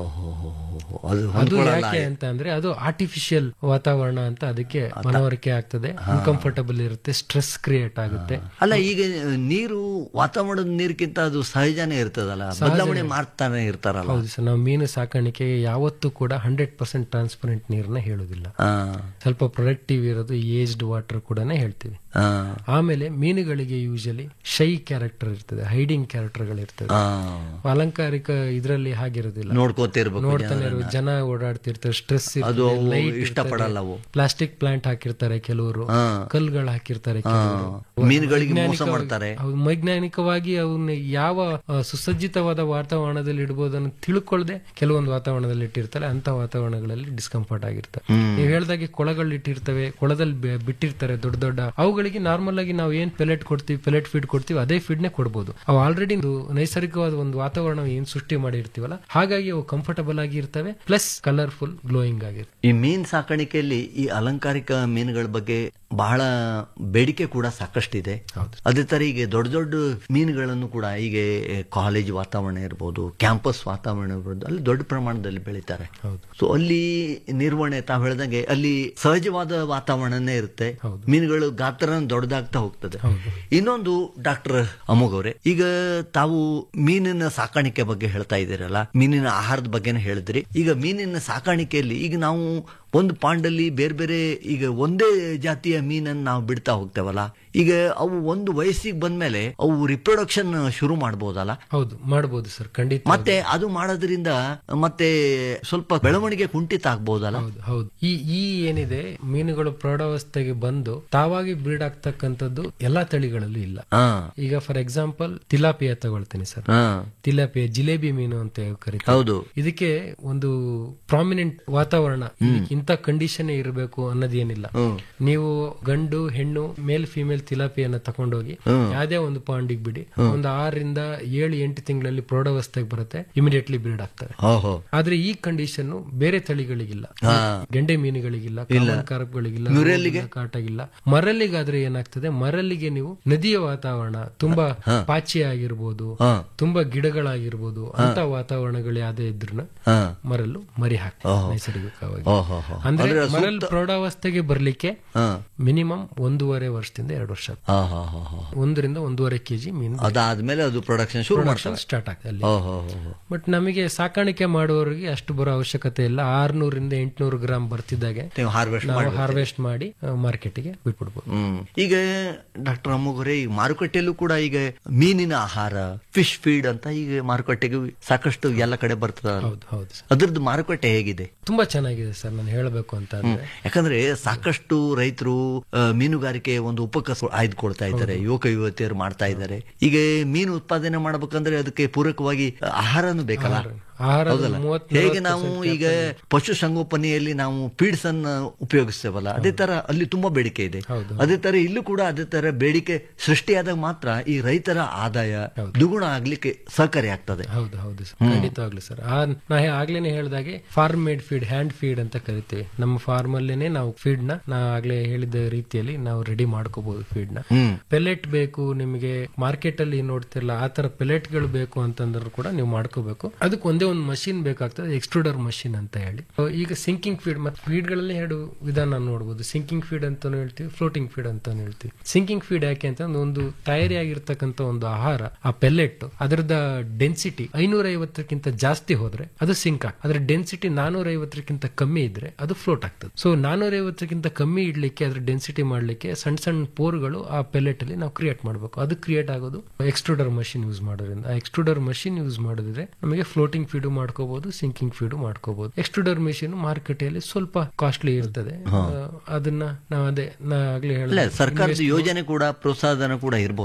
ಅದು ಅದು ಹೊಂದ್ಕೊಳ್ಳಲ್ಲ. ಯಾಕೆ ಅಂತ ಅಂದ್ರೆ ಅದು ಆರ್ಟಿಫಿಷಿಯಲ್ ವಾತಾವರಣ ಅಂತ ಅದಕ್ಕೆ ಮನವರಿಕೆ ಆಗ್ತದೆ ಅನ್ಕಂಫರ್ಟಬಲ್ ಇರುತ್ತೆ ಸ್ಟ್ರೆಸ್ ಕ್ರಿಯೇಟ್ ಆಗುತ್ತೆ ಅಲ್ಲ ಈಗ ನೀರು ವಾತಾವರಣದ ನೀರ್ಗಿಂತ ಅದು ಸಹಜನೇ ಇರ್ತದಲ್ಲ ಬದಲಾವಣೆ ಮಾಡ್ತಾನೆ ಇರ್ತಾರಲ್ಲ ಹೌದು ಸರ್ ನಾವು ಮೀನು ಸಾಕಾಣಿಕೆಗೆ ಯಾವತ್ತೂ ಕೂಡ ಹಂಡ್ರೆಡ್ ಪರ್ಸೆಂಟ್ ಟ್ರಾನ್ಸ್ಪರೆಂಟ್ ನೀರನ್ನ ಹೇಳುದಿಲ್ಲ ಆ, ಸ್ವಲ್ಪ ಪ್ರೊಡಕ್ಟಿವ್ ಇರೋದು ಏಜ್ಡ್ ವಾಟರ್ ಕೂಡ ಹೇಳ್ತೀವಿ ಆ, ಆಮೇಲೆ ಮೀನುಗಳಿಗೆ ಯೂಶಲಿ ಶೈ ಕ್ಯಾರೆಕ್ಟರ್ ಇರ್ತದೆ ಹೈಡಿಂಗ್ ಕ್ಯಾರೆಕ್ಟರ್ಗಳು ಇರ್ತದೆ ಆ. ಅಲಂಕಾರಿಕ ಇದರಲ್ಲಿ ಹಾಗಿರೋದಿಲ್ಲ ನೋಡ್ಕೋತಿರ್ಬೇಕು ನೋಡ್ತಾನೆ ಇರೋ ಜನ ಓಡಾಡ್ತಿರ್ತಾರೆ ಸ್ಟ್ರೆಸ್ ಅದು ಅವು ಇಷ್ಟಪಡಲ್ಲ ಅವು. ಪ್ಲಾಸ್ಟಿಕ್ ಪ್ಲಾಂಟ್ ಹಾಕಿರ್ತಾರೆ ಕೆಲವರು ಹಾ. ಕಲ್ಗಳು ಹಾಕಿರ್ತಾರೆ ಆ, ಕೆಲವರು ಮೀನುಗಳಿಗೆ ಮೋಸ ವೈಜ್ಞಾನಿಕವಾಗಿ- ಮಾಡ್ತಾರೆ ಹೌದು, ವೈಜ್ಞಾನಿಕವಾಗಿ ಅವನ್ನ ಯಾವ ಆ, ಸುಸಜ್ಜಿತವಾದ ವಾತಾವರಣದಲ್ಲಿ ಇಡಬಹುದನ್ನು ತಿಳ್ಕೊಳ್ಳದೆ ಕೆಲವೊಂದು ವಾತಾವರಣದಲ್ಲಿ ಇಟ್ಟಿರ್ತಾರೆ ಅಂತ ವಾತಾವರಣಗಳಲ್ಲಿ ಡಿಸ್ಕಂಫರ್ಟ್ ಆಗಿರ್ತವೆ ನೀವು ಹೇಳ್ದಾಗೆ ಕೊಳಗಳು ಇಟ್ಟಿರ್ತವೆ ಕೊಳದಲ್ಲಿ ಬೆ- ಬಿಟ್ಟಿರ್ತಾರೆ ದೊಡ್ಡ ದೊಡ್ಡ ಅವುಗಳಿಗೆ ನಾರ್ಮಲ್ ಆಗಿ ನಾವು ಏನ್ ಪೆಲೆಟ್ ಕೊಡ್ತೀವಿ ಪೆಲೆಟ್ ಫೀಡ್ ಕೊಡ್ತೀವಿ ಅದೇ ಫೀಡ್ ನೇ ಕೊಡ್ಬೋದು ಅವು ಆಲ್ರೆಡಿ ನೈಸರ್ಗಿಕವಾದ ಒಂದು ವಾತಾವರಣ ಏನ್ ಸೃಷ್ಟಿ ಮಾಡಿರ್ತೀವಲ್ಲ ಹಾಗಾಗಿ ಅವು ಕಂಫರ್ಟಬಲ್ ಆಗಿ ಇರ್ತವೆ ಪ್ಲಸ್ ಕಲರ್ಫುಲ್ ಗ್ಲೋಯಿಂಗ್ ಆಗಿರ್ತವೆ ಈ ಮೀನ್ ಸಾಕಾಣಿಕೆಯಲ್ಲಿ ಈ ಅಲಂಕಾರಿಕ ಮೀನುಗಳ ಬಗ್ಗೆ ಬಹಳ ಬೇಡಿಕೆ ಕೂಡ ಸಾಕಷ್ಟಿದೆ ಅದೇ ತರ ಈಗ ದೊಡ್ಡ ದೊಡ್ಡ ಮೀನುಗಳನ್ನು ಕೂಡ ಈಗ ಕಾಲೇಜ್ ವಾತಾವರಣ ಇರ್ಬೋದು ಕ್ಯಾಂಪಸ್ ವಾತಾವರಣ ಇರ್ಬೋದು ಅಲ್ಲಿ ದೊಡ್ಡ ಪ್ರಮಾಣದಲ್ಲಿ ಬೆಳೀತಾರೆ ಸೊ ಅಲ್ಲಿ ನಿರ್ವಹಣೆ ತಾವು ಹೇಳ್ದಂಗೆ ಅಲ್ಲಿ ಸಹಜವಾದ ವಾತಾವರಣನೇ ಇರುತ್ತೆ ಮೀನುಗಳು ಗಾತ್ರ ದೊಡ್ಡದಾಗ್ತಾ ಹೋಗ್ತದೆ ಇನ್ನೊಂದು ಡಾಕ್ಟರ್ ಅಮೋಘ್ ಅವರೇ ಈಗ ತಾವು ಮೀನಿನ ಸಾಕಾಣಿಕೆ ಬಗ್ಗೆ ಹೇಳ್ತಾ ಇದ್ದೀರಲ್ಲ ಮೀನಿನ ಆಹಾರದ ಬಗ್ಗೆನೇ ಹೇಳಿದ್ರಿ ಈಗ ಮೀನಿನ ಸಾಕಾಣಿಕೆಯಲ್ಲಿ ಈಗ ನಾವು ಒಂದು ಪಾಂಡಲ್ಲಿ ಬೇರೆ ಬೇರೆ ಈಗ ಒಂದೇ ಜಾತಿಯ ಮೀನನ್ನು ನಾವು ಬಿಡ್ತಾ ಹೋಗ್ತೇವಲ್ಲ ಈಗ ಅವು ಒಂದು ವಯಸ್ಸಿಗೆ ಬಂದ್ಮೇಲೆ ಅವು ರಿಪ್ರೊಡಕ್ಷನ್ ಶುರು ಮಾಡ್ಬೋದಲ್ಲ ಹೌದು ಮಾಡಬಹುದು ಸರ್ ಖಂಡಿತ ಮತ್ತೆ ಅದು ಮಾಡೋದ್ರಿಂದ ಮತ್ತೆ ಸ್ವಲ್ಪ ಬೆಳವಣಿಗೆ ಕುಂಠಿತ ಆಗ್ಬೋದಲ್ಲ ಹೌದು ಹೌದು ಈ ಈ ಏನಿದೆ ಮೀನುಗಳು ಪ್ರೌಢಾವಸ್ಥೆಗೆ ಬಂದು ತಾವಾಗಿ ಬ್ರೀಡ್ ಆಗ್ತಕ್ಕಂಥದ್ದು ಎಲ್ಲಾ ತಳಿಗಳಲ್ಲೂ ಇಲ್ಲ ಹಾ ಈಗ ಫಾರ್ ಎಕ್ಸಾಂಪಲ್ ತಿಲಾಪಿಯಾ ತಗೊಳ್ತೀನಿ ಸರ್ ಹಾ ತಿಲಾಪಿಯಾ ಜಿಲೇಬಿ ಮೀನು ಅಂತ ಕರೀತಾರೆ ಹೌದು ಇದಕ್ಕೆ ಒಂದು ಪ್ರಾಮಿನೆಂಟ್ ವಾತಾವರಣ ಇದಕ್ಕೆ ಇಂಥ ಕಂಡೀಷನ್ ಇರಬೇಕು ಅನ್ನೋದೇನಿಲ್ಲ ನೀವು ಗಂಡು ಹೆಣ್ಣು ಮೇಲ್ ಫಿಮೇಲ್ ತಿಲಾಪಿಯನ್ನ ತಗೊಂಡೋಗಿ ಯಾವ್ದೇ ಒಂದು ಪಾಂಡಿಗೆ ಬಿಡಿ ಒಂದು ಆರರಿಂದ ಏಳು ಎಂಟು ತಿಂಗಳಲ್ಲಿ ಪ್ರೌಢಾವಸ್ಥೆಗೆ ಬರುತ್ತೆ ಇಮಿಡಿಯೇಟ್ಲಿ ಬ್ರೀಡ್ ಆಗ್ತವೆ ಓಹೋ ಆದ್ರೆ ಈ ಕಂಡೀಷನ್ ಬೇರೆ ತಳಿಗಳಿಗಿಲ್ಲ ಗೆಂಡೆ ಮೀನುಗಳಿಗಿಲ್ಲ ಕಾಮನ್ ಕಾರ್ಪ್ಗಳಿಗಿಲ್ಲ ರೋಗಿಲ್ಲ, ಕಾಟಗಿಲ್ಲ ಮರಲ್ಲಿಗಾದ್ರೆ ಏನಾಗ್ತದೆ ಮರಲ್ಲಿಗೆ ನೀವು ನದಿಯ ವಾತಾವರಣ ತುಂಬಾ ಪಾಚಿ ಆಗಿರ್ಬೋದು ತುಂಬಾ ಗಿಡಗಳಾಗಿರ್ಬೋದು ಅಂತ ವಾತಾವರಣಗಳು ಯಾವ್ದೇ ಇದ್ರು ಹಾ ಮರಲ್ಲು ಮರಿ ಹಾಕ್ತದೆ ನೈಸರ್ಗಿಕವಾಗಿ ಓಹೋ ಹೋ ಅಂದ್ರೆ ಅಂದ್ರೆ ಮರಲ್ ಪ್ರೌಢಾವಸ್ಥೆಗೆ ಬರ್ಲಿಕ್ಕೆ ಹಾ ಮಿನಿಮಮ್ ಒಂದೂವರೆ ವರ್ಷದಿಂದ ಎರಡು ವರ್ಷ ಹಾ ಹಾ ಹಾ ಹಾ ಒಂದರಿಂದ ಒಂದೂವರೆ ಕೆಜಿ ಮೀನು ಅದಾದ್ಮೇಲೆ ಅದು ಪ್ರೊಡಕ್ಷನ್ ಶುರು ಮಾಡ್ತಾರೆ ಸ್ಟಾರ್ಟ್ ಆಗ್ತದೆ ಅಲ್ಲಿ ಓಹೋ ಹೋ ಹೋ ಬಟ್ ನಮಗೆ ಸಾಕಾಣಿಕೆ ಮಾಡುವವರಿಗೆ ಅಷ್ಟು ಬರೋ ಅವಶ್ಯಕತೆ ಇಲ್ಲ ಆರ್ನೂರಿಂದ ಎಂಟ್ನೂರು ಗ್ರಾಮ್ ಬರ್ತಿದ್ದಾಗೆ ನೀವು ಹಾರ್ವೆಸ್ಟ್ ನಾವು ಮಾಡಿ ಹಾರ್ವೆಸ್ಟ್ ಮಾಡಿ ಮಾರ್ಕೆಟ್ಗೆ ಬಿಟ್ಬಿಡ್ಬೋದು ಹ್ಮ್ ಈಗ ಡಾಕ್ಟರ್ ಅಮ್ಮಗೋರೆ ಈಗ ಮಾರುಕಟ್ಟೆಯಲ್ಲೂ ಕೂಡ ಈಗ ಮೀನಿನ ಆಹಾರ ಫಿಶ್ ಫೀಡ್ ಅಂತ ಈಗ ಮಾರುಕಟ್ಟೆಗೆ ಸಾಕಷ್ಟು ಎಲ್ಲ ಕಡೆ ಬರ್ತದಲ್ಲ ಹೌದು ಹೌದು ಸರ್ ಅದ್ರದ್ದು ಮಾರುಕಟ್ಟೆ ಹೇಗಿದೆ ತುಂಬಾ ಚೆನ್ನಾಗಿದೆ ಸರ್ ನಾನು ಹೇಳಬೇಕು ಅಂತ ಅಂದ್ರೆ ಯಾಕಂದ್ರೆ ಸಾಕಷ್ಟು ರೈತರು ಆ, ಮೀನುಗಾರಿಕೆ ಒಂದು ಉಪಕಸ ಆಯ್ದುಕೊಳ್ತಾ ಇದ್ದಾರೆ ಯುವಕ ಯುವತಿಯರು ಮಾಡ್ತಾ ಇದ್ದಾರೆ ಈಗ ಮೀನು ಉತ್ಪಾದನೆ ಮಾಡ್ಬೇಕಂದ್ರೆ ಅದಕ್ಕೆ ಪೂರಕವಾಗಿ ಆಹಾರನೂ ಬೇಕಲ್ಲ ಆಹಾರ ಹೌದಲ್ಲ ಮೂವತ್ತ್ ಹೇಗೆ ನಲವತ್ತು ನಾವು percent ಈಗ ಪಶು ಸಂಗೋಪನೆಯಲ್ಲಿ ನಾವು ಪೀಡ್ಸ್ ಅನ್ನ ಉಪಯೋಗಿಸ್ತೇವಲ್ಲ ಅದೇ ತರ ಅಲ್ಲಿ ತುಂಬಾ ಬೇಡಿಕೆ ಇದೆ ಹೌದು. ಅದೇ ತರ ಇಲ್ಲೂ ಕೂಡ ಅದೇ ತರ ಬೇಡಿಕೆ ಸೃಷ್ಟಿಯಾದಾಗ ಮಾತ್ರ ಈ ರೈತರ ಆದಾಯ ದ್ವಿಗುಣ ಆಗ್ಲಿಕ್ಕೆ ಸಹಕಾರಿ ಆಗ್ತದೆ ಹೌದು ಹೌದು ಸರ್ ಖಂಡಿತವಾಗ್ಲು ಸರ್ ಆ ನಾ ಹೇ- ಆಗ್ಲೇನೆ ಹೇಳ್ದಾಗೆ farm made feed hand feed ಅಂತ ಕರಿತೀವಿ ನಮ್ಮ ಫಾರ್ಮ್ ಅಲ್ಲೇನೆ ನಾವು ಫೀಡ್ ನ ನಾ ಆಗ್ಲೇ ಹೇಳಿದ ರೀತಿಯಲ್ಲಿ ನಾವು ರೆಡಿ ಮಾಡ್ಕೋಬಹುದು ಫೀಡ್ ನ ಪೆಲೆಟ್ ಬೇಕು ನಿಮಗೆ ಮಾರ್ಕೆಟ್ ಅಲ್ಲಿ ನೋಡ್ತಿರಲ್ಲ ಆ ತರ ಪೆಲೆಟ್ ಗಳು ಬೇಕು ಅಂತಂದ್ರು ಕೂಡ ನೀವು ಮಾಡ್ಕೋಬೇಕು ಅದಕ್ಕೆ ಒಂದೇ ಒಂದು ಮಷಿನ್ ಬೇಕಾಗ್ತದೆ ಎಕ್ಸ್ಟ್ರೂಡರ್ ಮಷಿನ್ ಅಂತ ಹೇಳಿ So, ಈಗ ಸಿಂಕಿಂಗ್ ಫೀಡ್ ಮತ್ತೆ ಫೀಡ್ ಗಳಲ್ಲಿ ಎರಡು ವಿಧಾನ ನೋಡಬಹುದು ಸಿಂಕಿಂಗ್ ಫೀಡ್ ಅಂತಾನು ಹೇಳ್ತೀವಿ ಫ್ಲೋಟಿಂಗ್ ಫೀಡ್ ಅಂತಾನು ಹೇಳ್ತೀವಿ ಸಿಂಕಿಂಗ್ ಫೀಡ್ ಯಾಕೆ ಅಂತ ಅಂದ್ರೆ ಒಂದು ತಯಾರಿಯಾಗಿರ್ತಕ್ಕಂಥ ಒಂದು ಆಹಾರ ಆ ಪೆಲೆಟ್ ಅದರದ ಡೆನ್ಸಿಟಿ ಐನೂರ ಐವತ್ತಕ್ಕಿಂತ ಜಾಸ್ತಿ ಹೋದ್ರೆ ಅದು ಸಿಂಕ್ ಆಗ್ತದೆ ಅದ್ರ ಡೆನ್ಸಿಟಿ ನಾನೂರ ಐವತ್ತಕ್ಕಿಂತ ಕಮ್ಮಿ ಇದ್ರೆ ಅದು ಫ್ಲೋಟ್ ಆಗ್ತದೆ ಸೊ ನಾನೂರ ಐವತ್ತಕ್ಕಿಂತ ಕಮ್ಮಿ ಇಡ್ಲಿಕ್ಕೆ ಅದ್ರ ಡೆನ್ಸಿಟಿ ಮಾಡ್ಲಿಕ್ಕೆ ಸಣ್ಣ ಸಣ್ಣ ಪೋರ್ಗಳು ಆ ಪೆಲೆಟ್ ಅಲ್ಲಿ ನಾವು ಕ್ರಿಯೇಟ್ ಮಾಡಬೇಕು ಅದು ಕ್ರಿಯೇಟ್ ಆಗೋದು ಎಕ್ಸ್ಟ್ರೂಡರ್ ಮಷಿನ್ ಯೂಸ್ ಮಾಡೋದ್ರಿಂದ ಆ ಎಕ್ಸ್ಟ್ರೂಡರ್ ಮಷಿನ್ ಯೂಸ್ ಮಾಡಿದ್ರೆ ನಮಗೆ ಫ್ಲೋಟಿಂಗ್ ಫೀಡು ಮಾಡ್ಕೋಬಹುದು ಸಿಂಕಿಂಗ್ ಫೀಡು ಮಾಡ್ಕೋಬಹುದು ಎಕ್ಸ್ಟ್ರೂಡರ್ ಮೆಷಿನ್ ಮಾರ್ಕೆಟಲ್ಲಿ ಸ್ವಲ್ಪ ಕಾಸ್ಟ್ಲಿ ಇರ್ತದೆ ಆ, ಅದನ್ನ ನಾವು ಅದೇ ನಾ ಆಗ್ಲೇ ಅಲ್ಲ ಹೇಳಿದೆ ಸರ್ಕಾರದ ಯೋಜನೆ ಕೂಡ ಪ್ರೋತ್ಸಾಹಧನ ಕೂಡ ಇರ್ಬೋದಲ್ಲ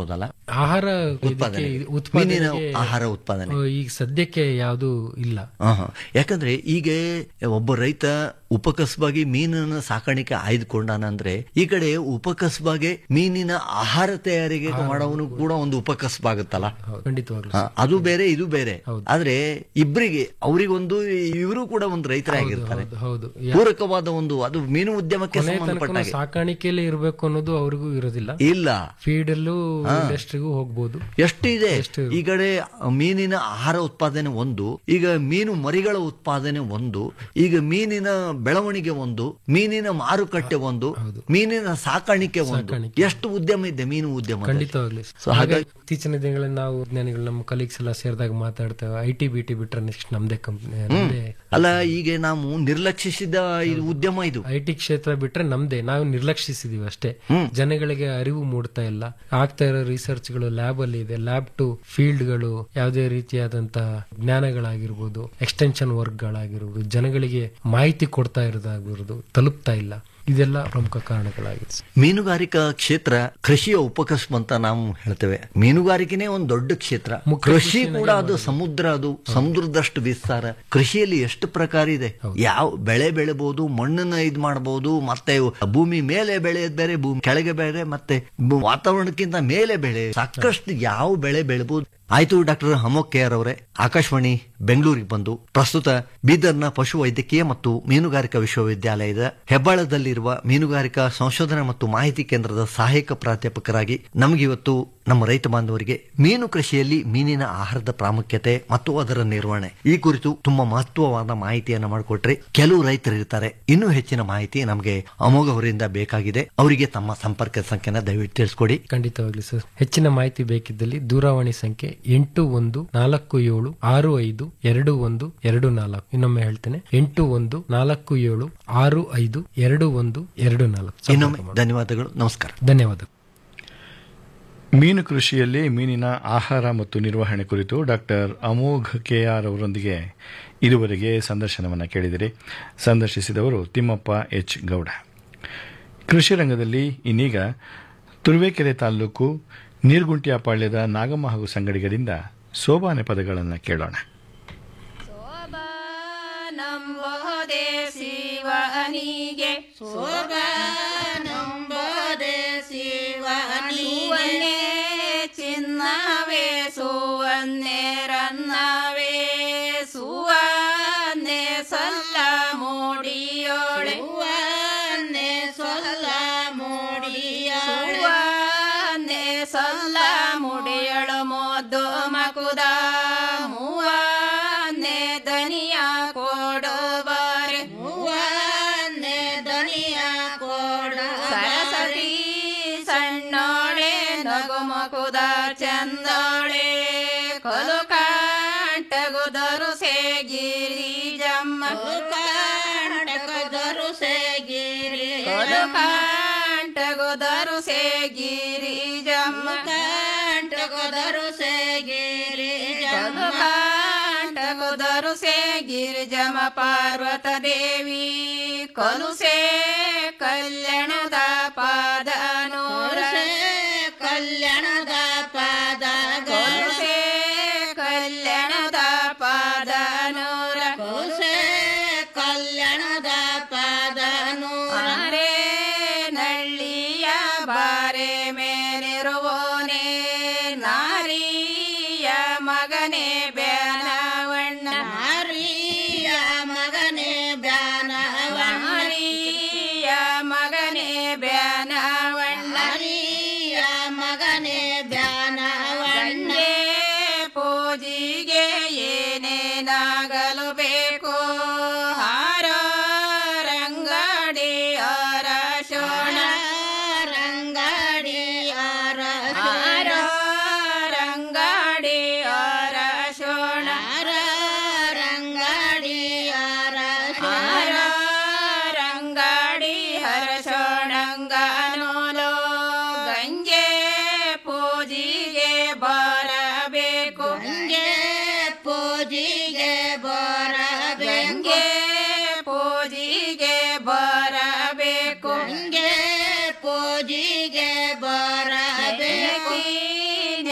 ಆಹಾರ ಉತ್ಪಾದನೆ. ಇದಕ್ಕೆ ಉತ್ಪಾದನೆಗೆ, ಮೀನಿನ ಆಹಾರ ಉತ್ಪಾದನೆ. ಆ, ಈಗ ಸದ್ಯಕ್ಕೆ ಯಾವುದು ಇಲ್ಲ ಆಹಾ. ಯಾಕಂದ್ರೆ ಈಗ ಒಬ್ಬ ರೈತ ಉಪಕಸಬಾಗಿ ಮೀನನ್ನ ಸಾಕಾಣಿಕೆ ಆಯ್ದುಕೊಂಡಾನ ಅಂದ್ರೆ ಈ ಕಡೆ ಉಪಕಸಬಾಗೆ ಮೀನಿನ ಆಹಾರ ತಯಾರಿಗೆ ಮಾಡೋವನು ಕೂಡ ಒಂದು ಉಪಕಸಬಾಗುತ್ತಲ್ಲ ಹೌದು, ಖಂಡಿತವಾಗ್ಲು ಹಾ, ಅದು ಬೇರೆ ಇದು ಬೇರೆ ಆದ್ರೆ ಇಬ್ಬರಿಗೆ ಅವರಿಗೊಂದು ಇವರು ಕೂಡ ಒಂದು ರೈತರಾಗಿರ್ತಾರೆ ಹೌದು, ಹೌದು ಯಾ- ಪೂರಕವಾದ ಒಂದು ಅದು ಮೀನು ಉದ್ಯಮಕ್ಕೆ ಕೊನೆ ತನಕ ಸಂಬಂಧಪಟ್ಟಾಗೆ ಸಾಕಾಣಿಕೆಯಲ್ಲಿ ಇರಬೇಕು ಅನ್ನೋದು ಅವ್ರಿಗೂ ಇರೋದಿಲ್ಲ ಇಲ್ಲ ಫೀಡ್ ಅಲ್ಲೂ ಇಂಡಸ್ಟ್ರಿಗೂ ಹೋಗ್ಬೋದು ಎಷ್ಟು ಇದೆ ಈ ಕಡೆ ಮೀನಿನ ಆಹಾರ ಉತ್ಪಾದನೆ ಒಂದು ಈಗ ಮೀನು ಮರಿಗಳ ಉತ್ಪಾದನೆ ಒಂದು ಈಗ ಮೀನಿನ ಬೆಳವಣಿಗೆ ಒಂದು ಮೀನಿನ ಮಾರುಕಟ್ಟೆ ಒಂದು ಮೀನಿನ ಸಾಕಾಣಿಕೆ ಒಂದು ಎಷ್ಟು ಉದ್ಯಮ ಇದೆ ಮೀನು ಉದ್ಯಮ ಖಂಡಿತವಾಗ್ಲಿ ಸೊ ಹಾಗಾಗಿ ಇತ್ತೀಚಿನ ದಿನಗಳಲ್ಲಿ ನಾವು ವಿಜ್ಞಾನಿಗಳು ನಮ್ಮ ಕಲೀಗ್ಸ್ ಎಲ್ಲ ಸೇರಿದಾಗ ಮಾತಾಡ್ತೇವೆ ಐ ಟಿ ಬಿ ಟಿ ಬಿಟ್ರೆ ನೆಕ್ಸ್ಟ್ ನಮ್ದೇ ಕಂಪ್ನಿ ನಮ್ದೇ ಅಲ್ಲ ಈಗ ನಾವು ನಿರ್ಲಕ್ಷಿಸಿದ ಇದು ಉದ್ಯಮ ಇದು ಐ ಟಿ ಕ್ಷೇತ್ರ ಬಿಟ್ರೆ ನಮ್ದೇ ನಾವು ನಿರ್ಲಕ್ಷಿಸಿದೀವಿ ಅಷ್ಟೇ ಜನಗಳಿಗೆ ಅರಿವು ಮೂಡ್ತಾ ಇಲ್ಲ ಆಗ್ತಾ ಇರೋ ರಿಸರ್ಚ್ ಗಳು ಲ್ಯಾಬ್ ಅಲ್ಲಿ ಇದೆ ಲ್ಯಾಬ್ ಟು ಫೀಲ್ಡ್ ಗಳು ಯಾವುದೇ ರೀತಿಯಾದಂತಹ ಜ್ಞಾನಗಳಾಗಿರ್ಬೋದು ಎಕ್ಸ್ಟೆನ್ಷನ್ ವರ್ಕ್ ಗಳಾಗಿರ್ಬೋದು ಜನಗಳಿಗೆ ಮಾಹಿತಿ ಕೊಡ್ತಾ ಇರೋದಾಗಿರ್ಬೋದು ತಲುಪ್ತಾ ಇಲ್ಲ ಇದೆಲ್ಲ ಪ್ರಮುಖ ಕಾರಣಗಳಾಗಿದೆ ಮೀನುಗಾರಿಕಾ ಕ್ಷೇತ್ರ ಕೃಷಿಯ ಉಪಕಸಬು ಅಂತ ನಾವು ಹೇಳ್ತೇವೆ ಮೀನುಗಾರಿಕೆನೇ ಒಂದು ದೊಡ್ಡ ಕ್ಷೇತ್ರ ಕೃಷಿ ಕೂಡ ಅದು ಸಮುದ್ರ ಅದು ಸಮುದ್ರದಷ್ಟು ವಿಸ್ತಾರ ಕೃಷಿಯಲ್ಲಿ ಎಷ್ಟು ಪ್ರಕಾರ ಇದೆ ಯಾವ ಬೆಳೆ ಬೆಳೆಬಹುದು ಮಣ್ಣನ್ನ ಇದ್ ಮಾಡಬಹುದು ಮತ್ತೆ ಭೂಮಿ ಮೇಲೆ ಬೆಳೆಯೋದು ಬೇರೆ ಭೂಮಿ ಕೆಳಗೆ ಬೇರೆ ಮತ್ತೆ ಭೂ- ವಾತಾವರಣಕ್ಕಿಂತ ಮೇಲೆ ಬೆಳೆ ಸಾಕಷ್ಟು ಯಾವ ಬೆಳೆ ಬೆಳೆಬಹುದು ಆಯ್ತು ಡಾಕ್ಟರ್ ಅಮೋಕ್ ಕೆ ಆರ್ ಅವರೇ ಆಕಾಶವಾಣಿ ಬೆಂಗಳೂರಿಗೆ ಬಂದು ಪ್ರಸ್ತುತ ಬೀದರ್ನ ಪಶು ವೈದ್ಯಕೀಯ ಮತ್ತು ಮೀನುಗಾರಿಕಾ ವಿಶ್ವವಿದ್ಯಾಲಯದ ಹೆಬ್ಬಾಳದಲ್ಲಿರುವ ಮೀನುಗಾರಿಕಾ ಸಂಶೋಧನಾ ಮತ್ತು ಮಾಹಿತಿ ಕೇಂದ್ರದ ಸಹಾಯಕ ಪ್ರಾಧ್ಯಾಪಕರಾಗಿ ನಮಗಿವತ್ತು ನಮ್ಮ ರೈತ ಬಾಂಧವರಿಗೆ ಮೀನು ಕೃಷಿಯಲ್ಲಿ ಮೀನಿನ ಆಹಾರದ ಪ್ರಾಮುಖ್ಯತೆ ಮತ್ತು ಅದರ ನಿರ್ವಹಣೆ ಈ ಕುರಿತು ತುಂಬಾ ಮಹತ್ವವಾದ ಮಾಹಿತಿಯನ್ನ ಮಾಡಿಕೊಟ್ರಿ ಕೆಲವು ರೈತರು ಇರ್ತಾರೆ ಇನ್ನೂ ಹೆಚ್ಚಿನ ಮಾಹಿತಿ ನಮಗೆ ಅಮೋಘ ಅವರಿಂದ ಬೇಕಾಗಿದೆ ಅವರಿಗೆ ತಮ್ಮ ಸಂಪರ್ಕ ಸಂಖ್ಯೆನ ದಯವಿಟ್ಟು ತಿಳಿಸ್ಕೊಡಿ ಖಂಡಿತವಾಗ್ಲಿ ಸರ್ ಹೆಚ್ಚಿನ ಮಾಹಿತಿ ಬೇಕಿದ್ದಲ್ಲಿ ದೂರವಾಣಿ ಸಂಖ್ಯೆ ಎಂಟು ಒಂದು ನಾಲ್ಕು ಏಳು ಆರು ಐದು ಎರಡು ಒಂದು ಎರಡು ನಾಲ್ಕು ಇನ್ನೊಮ್ಮೆ ಹೇಳ್ತೇನೆ ಎಂಟು ಒಂದು ನಾಲ್ಕು ಏಳು ಆರು ಐದು ಎರಡು ಒಂದು ಎರಡು ನಾಲ್ಕು ಇನ್ನೊಮ್ಮೆ ಧನ್ಯವಾದಗಳು ನಮಸ್ಕಾರ ಧನ್ಯವಾದ ಮೀನು ಕೃಷಿಯಲ್ಲಿ ಮೀನಿನ ಆಹಾರ ಮತ್ತು ನಿರ್ವಹಣೆ ಕುರಿತು ಡಾಕ್ಟರ್ ಅಮೋಘ್ ಕೆಆರ್ ಅವರೊಂದಿಗೆ ಇದುವರೆಗೆ ಸಂದರ್ಶನವನ್ನು ಕೇಳಿದಿರಿ ಸಂದರ್ಶಿಸಿದವರು ತಿಮ್ಮಪ್ಪ ಎಚ್ ಗೌಡ ಕೃಷಿ ರಂಗದಲ್ಲಿ ಇನ್ನೀಗ ತುರುವೇಕೆರೆ ತಾಲೂಕು ನೀರ್ಗುಂಟಿಯಾಪಾಳ್ಯದ ನಾಗಮ್ಮ ಹಾಗೂ ಸಂಗಡಿಗರಿಂದ ಸೋಬಾನೆ ಪದಗಳನ್ನು ಕೇಳೋಣ ನಂಬೋದೆ ಶಿವನಿಗೆ ಶೋಭ ನಂಬೋದೆ ಶಿವನಿಗೆ ಚಿನ್ನವೇ ಸುವನ್ನೇ ರನ್ನವೇ ಸುವನ್ನೇ ಸಲ್ಲ ಮೋಡಿಯೋಳೆ ಸುವನ್ನೇ ಸಲ್ಲ ಮೋಡಿಯೋಳೆ ಸುವನ್ನೇ ಸಲ್ಲ ಮುಡಿಯಳು ಮೊದ್ದು ಮಕುದ ಮೂವನ್ನೇ ದನಿಯ ಕೊಡುವರೆ ಮೂವನ್ನೇ ದನಿಯ ಕೊಡು ಸರಸ್ವತಿ ಸಣ್ಣೋಳೆ ನಗು ಮಕುದ ಚಂದೋಳೆ ಕೊಲು ಕಾಂಟಗುದರು ಸೇಗಿರಿ ಜಮ್ಮ ಕಾಂಟಗುದರು ಸೇಗಿರಿ ಕೊಲು ಕಾಂಟಗುದರು ಸೇಗಿರಿ ಜಮ್ಮ ಕಾಂಟಗುದರು ಸೇಗಿರಿ ಜಮ್ಮ ಕಾಂಟಗುದರು ಸೇಗಿರಿ ಜಮ ಪಾರ್ವತ ದೇವಿ ಕೊಲುಸೆ ಕಲ್ಯಾಣದ ಪಾದ ನೂರ ಕಲ್ಯಾಣದ ಪಾದ ಕೊಲುಸೆ ಕಲ್ಯಾಣದ ಪಾದ ನೂರ ಕೊಲುಸೆ ಕಲ್ಯಾಣದ ಪಾದ ನೂರೇ ನಳ್ಳಿಯ ಬಾರೆ ಮೇಲಿರುವೋನೇ ನಾರಿಯ ಮಗನೇ ಬ್ಯಾನವಣ್ಣ ನಾರಿಯ ಮಗನೇ ಬ್ಯಾನವಣ್ಣ ನಾರಿಯ ಮಗನೇ ಬ್ಯಾನವಣ್ಣ ನಾರಿಯ ಮಗನೇ ಬ್ಯಾನವಣ್ಣ ಪೂಜಿಗೆ ಏನೇನಾಗಲು ಬೇಕು ಹಾರೋ ರಂಗಡಿ ಆರ ಶೋಣ ರಂಗಡಿ ಆರ ಹಾರೋ ರಂಗಡಿ ಆರ ಶೋಣ ರಂಗಡಿ ಆರ ಹಾರೋ ರಂಗಡಿ ಹರ ಶೋಣಂಗನೋಲೋ ಗಂಗೆ ಪೂಜಿಗೆ ಬರಬೇಕು ಗಂಗೆ ಪೂಜಿಗೆ ಬರ ಗಂಗೆ ಪೂಜಿಗೆ ಬರಬೇಕು ಗಂಗೆ ಪೂಜಿಗೆ ಬರಬೇಕು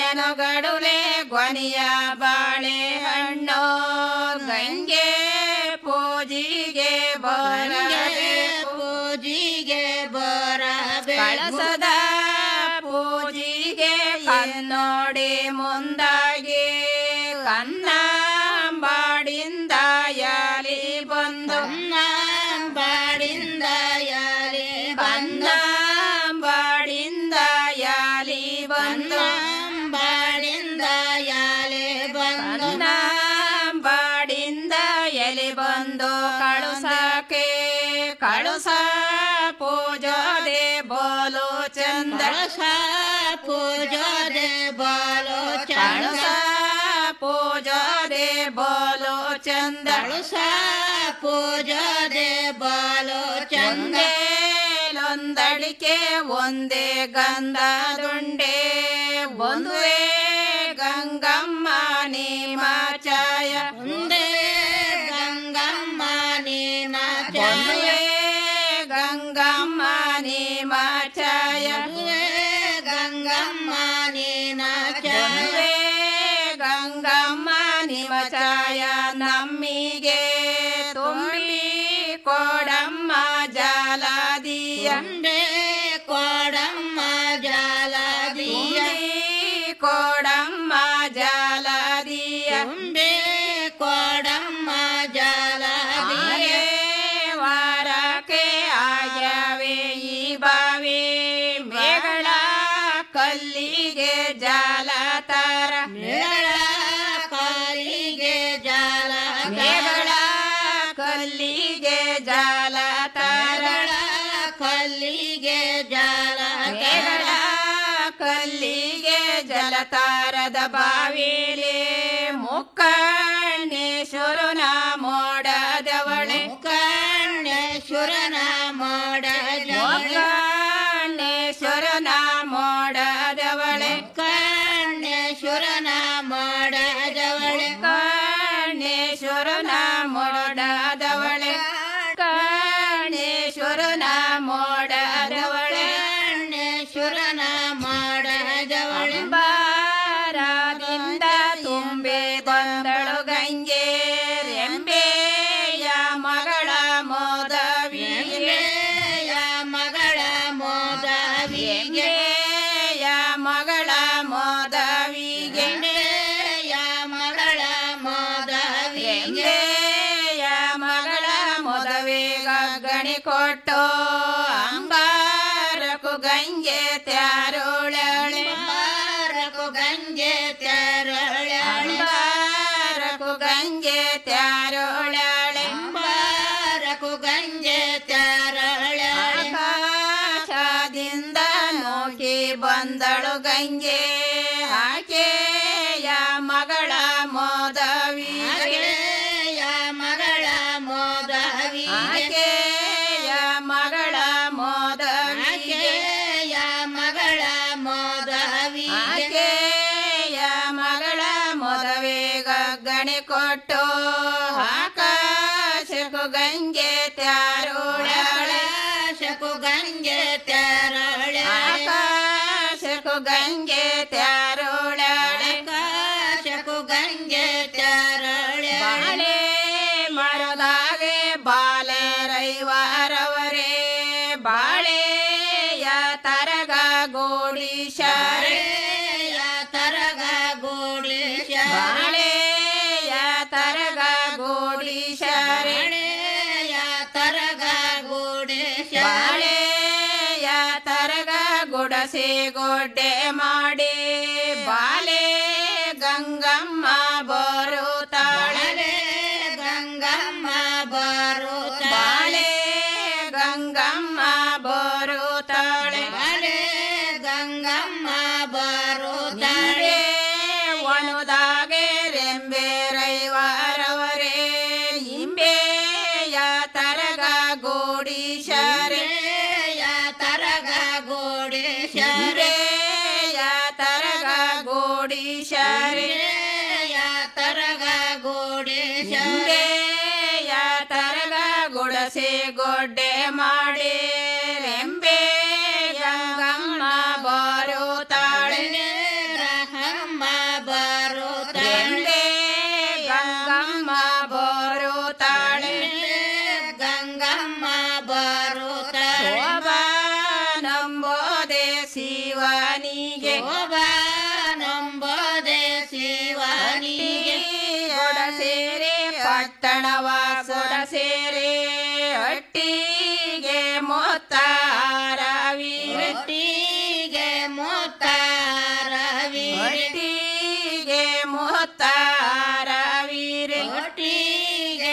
ಮನೆಯ ಬಾಳೆಹಣ್ಣು ಗಂಗೆ ಪೂಜಿಗೆ ಬರಬೇಕು ಪೂಜಿಗೆ ಬರಬೇಕು ಕಳಸದ ಪೂಜಿಗೆ ಕನ್ನೋಡಿ ಮುಂದಾಗಿ ಕನ್ನಂಬಾಡಿಂದ ಯಾಲಿ ಬಂದು ಕನ್ನಂಬಾಡಿಂದ ಯಾಲಿ ಕನ್ನಂಬಾಡಿಂದ ಯಾಲಿ ಬಂದು ಬಾಡಿಂದ ಯಾಲೆ ಬಂದು ಬಾಡಿಂದ ಎಲೆ ಬಂದು ಕಳುಸಕ್ಕೆ ಕಳುಸ ಪೂಜೋದೆ ಬೋಲು ಚಂದ ಪೂಜೋದೆ ಬೋಲು ಕಳುಸ ಪೂಜೋದೆ ಬೋಲು ಚಂದ ಕಳುಸ ಪೂಜೋದೆ ಬೋಲು ಚಂದೇಲೊಂದಡಿಕೆ ಒಂದೇ ಗಂಧದುಂಡೆ ಒಂದೇ ಗಂಗಮ್ಮ ನೀಮಾಚಾಯ ಒಂದೇ ಗಂಗಮ್ಮ ನೀಮಾಚಾಯ ಗಂಗಮ್ಮ ನೀಮಾಚಾಯ ಗಂಗಮ್ಮ ನೀನಾಚಾಯ ಗಂಗಮ್ಮ ನಿಮಚಾಯ ನಮ್ಮಿಗೆ ತುಂಬಿ ಕೊಡಮ್ಮ ಜಾಲದಿಯ ಕೊಡಮ್ಮ ಜಾಲದಿಯ ಕೊಡಮ್ಮ ಜಾಲದಿಯ ಕೊಡಮ್ಮ ಜಾಲದಿಯ ವಾರಕ್ಕೆ ಆಗ್ಯಾವೆ ಈ ಬಾವಿ ಮೇಗಳ ಕಲ್ಲಿಗೆ ಜಾಲ ತರ ಮೇಳ ಕಲ್ಲಿಗೆ ಜಾಲ ಮೇಗಳ ಕಲ್ಲಿಗೆ ಜಾಲ ತರ ಕಲ್ಲಿಗೆ ಜಾಲ ಮೇಗಳ ಕಲ್ಲಿಗೆ ಜಲತಾರದ ಬಾವಿಲಿ ಮುಕ್ಕಣ್ಣೇಶ್ವರನ ಮೋಡದವಳೆ ಮುಕ್ಕಣ್ಣೇಶ್ವರನ ಮೋಡದವಳೆ ಮುಕ್ಕಣ್ಣೇಶ್ವರನ ಮೋಡದವಳೆ ಕಣ್ಣೇಶ್ವರನ ಮೋಡದವಳೆ ಕಣ್ಣೇಶ್ವರನ ಮೋಡದವಳೆ ಕಣ್ಣೇಶ್ವರನ ಮೋಡದವಳೆ ಕಣ್ಣೇಶ್ವರನ ಮೋಡದವಳೆ ಬಾರದಿಂದ ತುಂಬೆ ಬಂದಳು ಗಂಗೆ ರೆಂಬೆಯ ಮಗಳ ಮೋದವಿಯ ಮಗಳ ಮೋದವಿಗೆ ಮಗಳ ಮೋದವಿಗೆ ಮಗಳ ಮೋದವಿಗೆ ಮಗಳ ಮೋದವೇಗ ಗಣಿ ಕೊಟ್ಟು ಅಂಬಾರಕು ಗಂಗೆ ತ್ಯಾರೋಳಳೆ ಅಂಬಾರಕು ಗಂಗೆ ತ್ಯಾರೋಳಳೆ ಅಂಬಾರಕು ಗಂಗೆ ತ್ಯಾರೋಳಳೆ ಅಂಬಾರಕು ಗಂಗೆ ತ್ಯಾರೋಳಳೆ ಆಕಾಶದಿಂದ ನೋಕಿ ಬಂದಳು ಗಂಗೆ ಆಕೆಯ ಮಗಳ ಮೋದವಿಗೆ ಮಗಳ ಮೋದವಿ ಆಕೆಯ ಮಗಳ ಮೋದವಿಗೆ ಮಗಳ ಮೋದವಿ ಆಕೆಯ ಮಗಳ ಮೋದವೇಗ ಗಣಿ ಕೊಟ್ಟು ಆಕಾಶಕು ಗಂಗೆ ತ್ಯಾರೋಳಳೆ ಆಕಾಶಕು ಗಂಗೆ ತ್ಯಾರೋಳೆ ಆಕಾಶಕು ಗಂಗೆ ತ್ಯಾರೋಳಳೆ ಆಕಾಶಕು ಗಂಗೆ ತ್ಯಾರೋಳೆ ಬಾಳೆ ಮರದಾಗೆ ಬಾಲರೈವರವರೇ ಬಾಳೆಯ ತರಗ ಗೋಡಿಶಾರೆ ತರಗ ಗೋಡಿಶ ಬಾಳೆಯ ತರಗ ಗೋಡಿಶಾರೆ ತರಗ ಗೋಡಿಶ ಬಾಳೆಯ ತರಗ ಗುಡಸಿ ಗೊಡ್ಡೆ ಮಾಡಿ ಬಾಲೆ ಗಂಗಮ್ಮ ಬರುತ್ತಾಳೆ ಗಂಗಮ್ಮ ಬರುತ್ತಾಳೆ ಗಂಗಮ್ಮ ಬರುತ್ತಾಳೆ ಬಾಲೆ ಗಂಗಮ್ಮ ಬರುತ್ತಾಳೆ ಒಣದಾಗೆ ರೆಂಬೆ ರೈವಾರವರೇ ಇಂಬೆಯ ತರಗ ಗೋಡಿಶರೆ ತರಗ ಗೋಡಿಶರೆ ತರಗ ಗೋಡಿಶರೆ ತರಗ ಗೋಡಿಶರೆ ತರಗ ಗುಡಸೆ ಗೊಡ್ಡೆ ಮಾಡಿ ರೆಂಬೆಯ ಗಮ್ಮ ಬರುತ್ತಾಳೆ ಗಮ್ಮ ಬರುತ್ತಾಳೆ ಪಟ್ಟಣವ ಕೊಡ ಸೇರಿ ಹಟ್ಟಿಗೆ ಮೊತ್ತಾರವಿ ಹಟ್ಟಿಗೆ ಮೊತ್ತಾರವಿ ಹಟ್ಟಿಗೆ ಮೊತ್ತಾರವೀರೆ ಹಟ್ಟಿಗೆ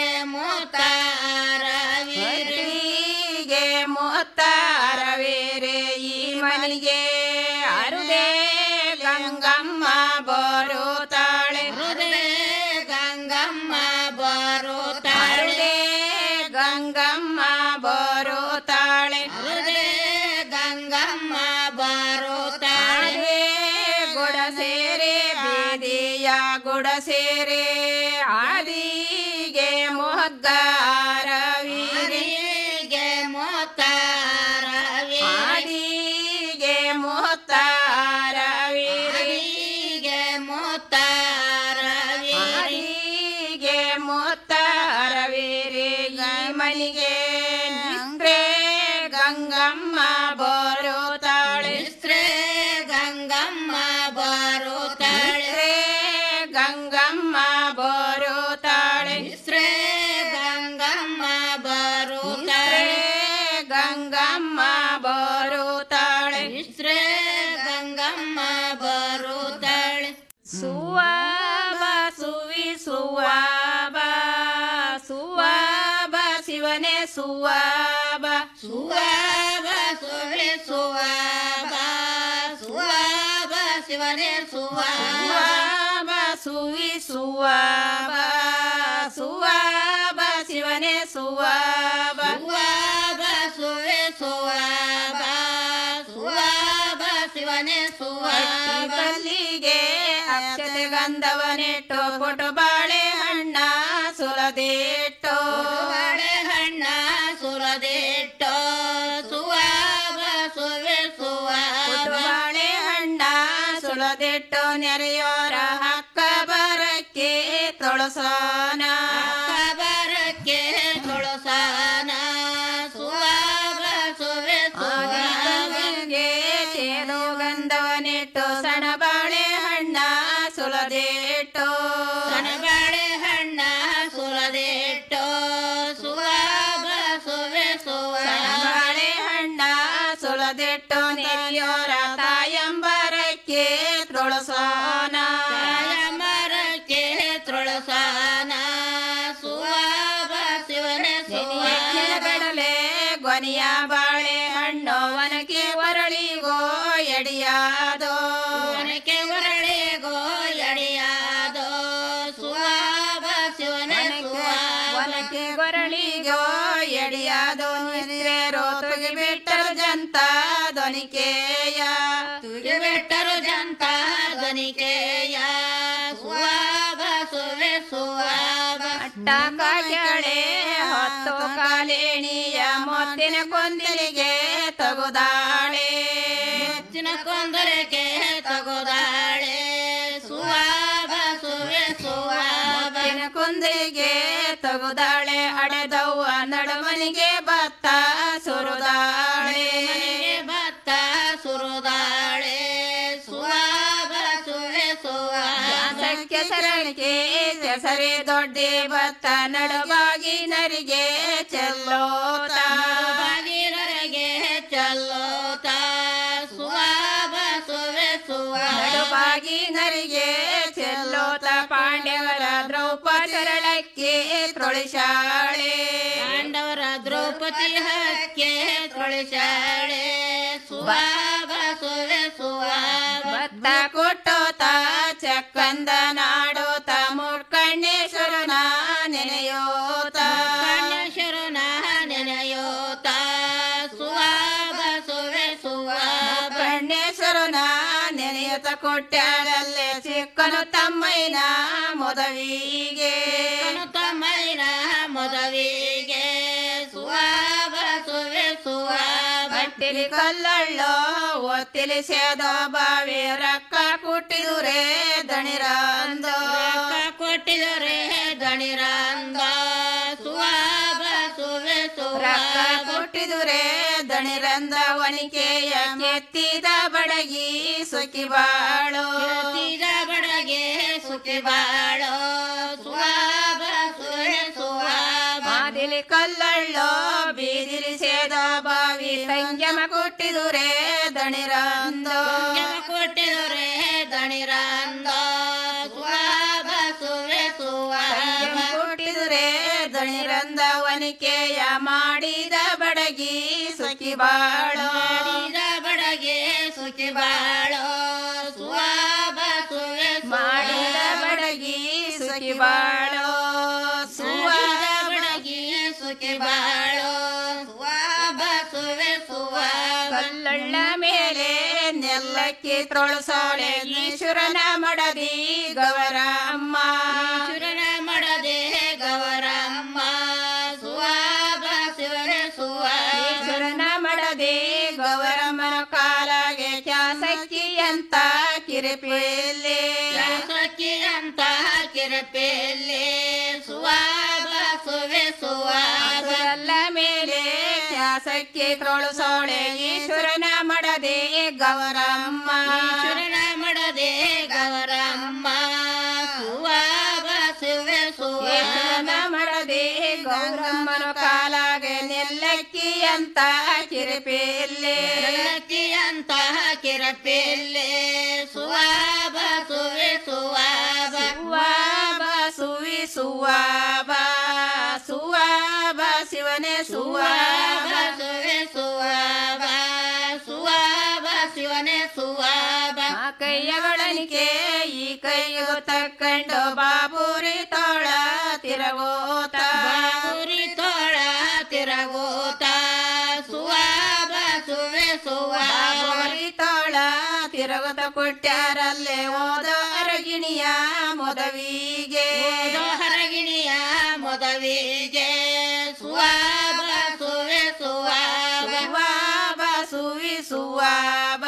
ಮೊತ್ತಾರವೀರಿಗೆ ಮೊತ್ತಾರವೇರೆ ಈ ಮನೆಗೆ ಅರುದೇ ಗಂಗಮ್ಮ ಬರುತ್ತಾಳೆ ಹೃದಯ ಗಂಗಮ್ಮ ಬರುತ್ತಾಳೆ ಗಂಗಮ್ಮ ಬರುತ್ತಾಳೆ ಹೃದಯ ಗಂಗಮ್ಮ ಬರುತ್ತಾಳೆ ಗುಡ ಸೇರೆ ಬೀದಿಯ ಗುಡ ಸೇರೆ ಆದಿಗೆ ಮೊಗ್ಗಾರವೀರಿಗೆ ಮೊತ್ತಾರವಿ ಆದಿಗೆ ಮೊತ್ತಾರವೀರಿಗೆ ಮೊತ್ತಾರವೀರಿಗೆ ಮೊತ್ತಾರವೀರಿ ಮನಿಗೆ ನಿಸ್ತ್ರೆ ಗಂಗಮ್ಮ ಬರುತ್ತಾಳೆ ನಿಸ್ತ್ರೆ ಗಂಗಮ್ಮ ಬರುತ್ತಾಳೆ ಗಂಗಮ್ಮ ಬರುತ್ತಾಳೆ ನಿಸ್ತ್ರೆ ಗಂಗಮ್ಮ ಬರುತ್ತಾಳೆ ಗಂಗಮ್ಮ ಬರುತ್ತಾಳೆ ನಿಸ್ತ್ರೆ ಗಂಗಮ್ಮ ಬರುತ್ತಾಳೆ ಸುವಾಬ ಸುವಿ ಸುವಾಬ ಸುವಾಬ ಶಿವನೇ ಸುವಾಬ ಸುವಾಬ ಸುವೆ ಸುವಾಬ ಸುವಾಬ ಶಿವನೇ ಸುವಾಬ ಸುವಿ ಸುವಾಬ ಸುವಾಬ ಶಿವನೇ ಸುವಾಬ ಸುವಾಬ ಸುವೆ ಸುವಾಬ ಸುವಾಬ ಶಿವನೇ ಸುವಾಬ ಬಲ್ಲಿಗೆ ಅಕ್ಷತೆ ಗಂಧವನಿಟ್ಟು ಪುಟು ಬಾಳೆ ಹಣ್ಣ ಸುರದಿಟ್ಟು ಬಾಳೆ ಹಣ್ಣ ಸುರದಿಟ್ಟು ಸುವಾಬ ಸುವೆ ಸುವಾಬ ಬಾಳೆ ಹಣ್ಣ ಸುಳದಿಟ್ಟು ನೆರೆಯೋರ ಹಕ್ಕ ಬರಕ್ಕೆ ತೊಳಸೋನ ಬರಕ್ಕೆ ತೊಳಸೋನ ಸುವಾಬ ಸುವೆ ಸುವಾಬಗೆ ಚೇದು ಗಂಧವನಿಟ್ಟು ಸಣ ಬಾಳೆ ಹಣ್ಣ ಸುಲದಿಟ್ಟು ಸಣ ಬಾಳೆ ಹಣ್ಣ ಸುಲದಿಟ್ಟು ಸುವಾಬ ಸುವೆ ಸುವಾಬ ಬಾಳೆ ಹಣ್ಣ ಸುಲದಿಟ್ಟು ನೆರೆಯೋರ ತಾಯಂಬರಕ್ಕೆ ತೊಳಸೋನ ತಾಯಂಬರಕ್ಕೆ ತೊಳಸೋನ ಸುವಾಬ ಶಿವನ ಸುವಾಬಡಲೆ ಗೊನಿಯ ಬಾಳೆ ಹಣ್ಣು ವನಕೆ ಒರಳಿಗೋ ಎಡಿಯಾದೋ ವನಕೆ ಒರಳಿಗೋ ಎಡಿಯಾದೋ ಸುವಾಬ ಶಿವನ ವನಕೆ ಒರಳಿಗೋ ಎಡಿಯಾದೋ ನಿರೇರೋ ತುಗಿ ಬಿಟ್ಟರು ಜಂತ ಧ್ವನಿಕೆಯ ತುಗಿ ಬಿಟ್ಟರು ಜಂತ ಧ್ವನಿಕೆಯ ಸುವಾಬ ಸುವೆ ಸುವಾಬ ಅಟ್ಟ ಕಾಳೆ ಹೊತ್ತು ಕಾಲೇಣಿಯ ಮೊತ್ತಿನ ಕೊಂದಿಲಿಗೆ ತಗುದಾಳೆ ಮೊತ್ತಿನ ಕೊಂದಲಿಗೆ ತಗುದಾಳೆ ಸುವಾಬ ಸುವೆ ಸುವಾಬ ಕೊಂದಿಗೆ ತಗುದಾಳೆ ಅಡೆದವ್ವ ನಡುವನಿಗೆ ಭತ್ತ ಸುರುದಾಳೆ ಭತ್ತ ಸುರುದಾಳೆ ಸುವಾಬ ಸುವೆ ಸುವಾಸಕ್ಕೆ ಸರಣಿಗೆ ಸರಿ ದೊಡ್ಡಿ ಭತ್ತ ನಡುವಾಗಿ ನರಿಗೆ ಚೆಲ್ಲೋತ ಬಾಗಿನರಿಗೆ ಚೆಲ್ಲೋತ ಸುವಾಬ ಸುವೆ ಸುವಾಬಾಗಿ ನರಿಗೆ ಚೆಲ್ಲೋತ ಪಾಂಡವರ ದ್ರೌಪದಿ ಸರಳಕ್ಕೆ ತೊಳಿಸಾಳೆ ಪಾಂಡವರ ದ್ರೌಪದಿ ಹಕ್ಕೆ ತೊಳಿಸಾಳೆ ಸುವಾಬ ಸುವೆ ಸುವಾಬ ಭತ್ತ ಕೊಟ್ಟೋತ ಚಕ್ಕಂದ ನಾಡೋತ ಮುರ್ಕಣ್ಣೇಶ್ವರನ ನೆನೆಯೋತ ಕಣ್ಣೇಶ್ವರನ ನೆನೆಯೋತ ಸುವಾಬ ಸುವೆ ಸುವಾಬ ಕಣ್ಣೇಶ್ವರನ ನೆನೆಯುತ್ತ ಕೊಟ್ಟಾಡಲ್ಲೇ ಚಿಕ್ಕನು ತಮ್ಮಯ್ಯನ ಮೊದವಿಗೆ ತಮ್ಮಯ್ಯನ ಮೊದವಿಗೆ ಸುವಾಬ ಸುವೆ ಸುವಾಬ ಬಟ್ಟಿಲಿ ಕಲ್ಲಳ್ಳೋ ಒತ್ತಿಲಿ ಸೇದೋ ಬಾವಿ ರೊಕ್ಕ ಕೊಟ್ಟಿದುರೆ ದಣಿರಂದ ರೊಕ್ಕ ಕೊಟ್ಟಿದುರೆ ದಣಿರಂದ ಸುವಾಬ ಸುವೆ ರೊಕ್ಕ ಕೊಟ್ಟಿದುರೆ ದಣಿರಂದ ವನಿಕೆಯ ಕೆತ್ತಿದ ಬಡಗಿ ಸುಖಿ ಬಾಳೋ ಕೆತ್ತಿದ ಬಡಗೆ ಸುಖಿ ಬಾಳೋ ಸುವಾಬ ಸುವೆ ಬಾಯಿಲಿ ಕಲ್ಲಳ್ಳೋ ಬೀದಿಲಿ ಸೇದ ಬಾವಿ ಸಂಗಮ ಕೊಟ್ಟಿದುರೇ ದಣಿರಂದೋ ಕೊಟ್ಟಿದುರೇ ದಣಿರಂದೋ ಸುವಾಬ ಸುವೆ ಸುವಾಬ ಕೊಟ್ಟಿದುರೇ ದಣಿರಂದ ವನಿಕೆಯ ಮಾಡಿದ ಬಡಗಿ ಸುಖಿ ಬಾಳೋ ಮಾಡಿದ ಬಡಗಿ ಸುಖಿ ಬಾಳೋ ಸುವಾಬ ಸುವೆ ಮಾಡಿದ ಬಡಗಿ ಸುಖಿ ಬಾಳೋ ಸುವಾದ ಬಡಗಿ ಸುಖಿ ಬಾಳೋ ಸುವಾಬ ಸುವೆ ಸುವಾಬ ಕಲ್ಲಳ್ಳ ಮೇಲೆ ನೆಲ್ಲಕ್ಕೆ ತೊಳಸೋಳೆ ಈಶ್ವರನ ಮಡದಿ ಗವರಮ್ಮ ಈಶ್ವರನ ಮಡದೆ ಗವರಮ್ಮ ಸುವಾಬ ಶಿವನ ಸುವಾಬ ಈಶ್ವರನ ಮಡದೆ ಗೌರಮ್ಮನ ಕಾಲಾಗೆ ಕ್ಯಾಸಕ್ಕಿ ಅಂತ ಕಿರಿಪಿಲ್ಲಿ ಕ್ಯಾಸಕ್ಕಿ ಅಂತ ಕಿರಿಪಿಲ್ಲಿ ಸುವಾಬ ಸುವೆ ಸುವಾಬಲ್ಲ ಮೇಲೆ ಕ್ಯಾಸಕ್ಕಿ ತೊಳಸೋಳೆ ಈಶ್ವರನ ಮಡದೆ ಗೌರಮ್ಮ ಈಶ್ವರನ ಮಡದೆ ಗೌರಮ್ಮ ಸುವಾಬ ಶಿವೆ ಸುವಾಬ ಮಡದೆ ಗೌರಮ್ಮನ ಕಾಲಾಗೆ ನೆಲ್ಲಕ್ಕಿ ಅಂತ ಕಿರಪಿಲ್ಲೆ ನೆಲ್ಲಕ್ಕಿ ಅಂತ ಕಿರಪಿಲ್ಲೆ ಸುವಾಬ ಸುವೆ ಸುವಾಬ ಸುವಾಬ ಸುವಿ ಸುವಾಬ ಸುವಾಬ ಶಿವನೇ ಸುವಾಬ ಸುವೆ ಸುವಾಬ ಸುವಾಬ ಶಿವನೇ ಸುವಾಬ ಕೈಯ ಬಳನಿಕೆ ಈ ಕೈಯು ತಕ್ಕಂಡು ಬಾಬುರಿ ತೋಳ ತಿರಗೋತ ಬಾಬುರಿ ತೋಳ ತಿರಗೋತ ಸುವಾಬ ಸುವೆ ಸುವಾಬುರಿ ತೋಳ ತಿರಗೋತ ಕೊಟ್ಟಾರಲ್ಲೇ ಓದ ಹರಗಿಣಿಯ ಮೊದವಿಗೆ ಹರಗಿಣಿಯ ಮೊದವಿಗೆ ಸುವಾಬ ಸುವೆ ಸುವಾಬ ಸುವಾಬ ಸುವಿ ಸುವಾಬ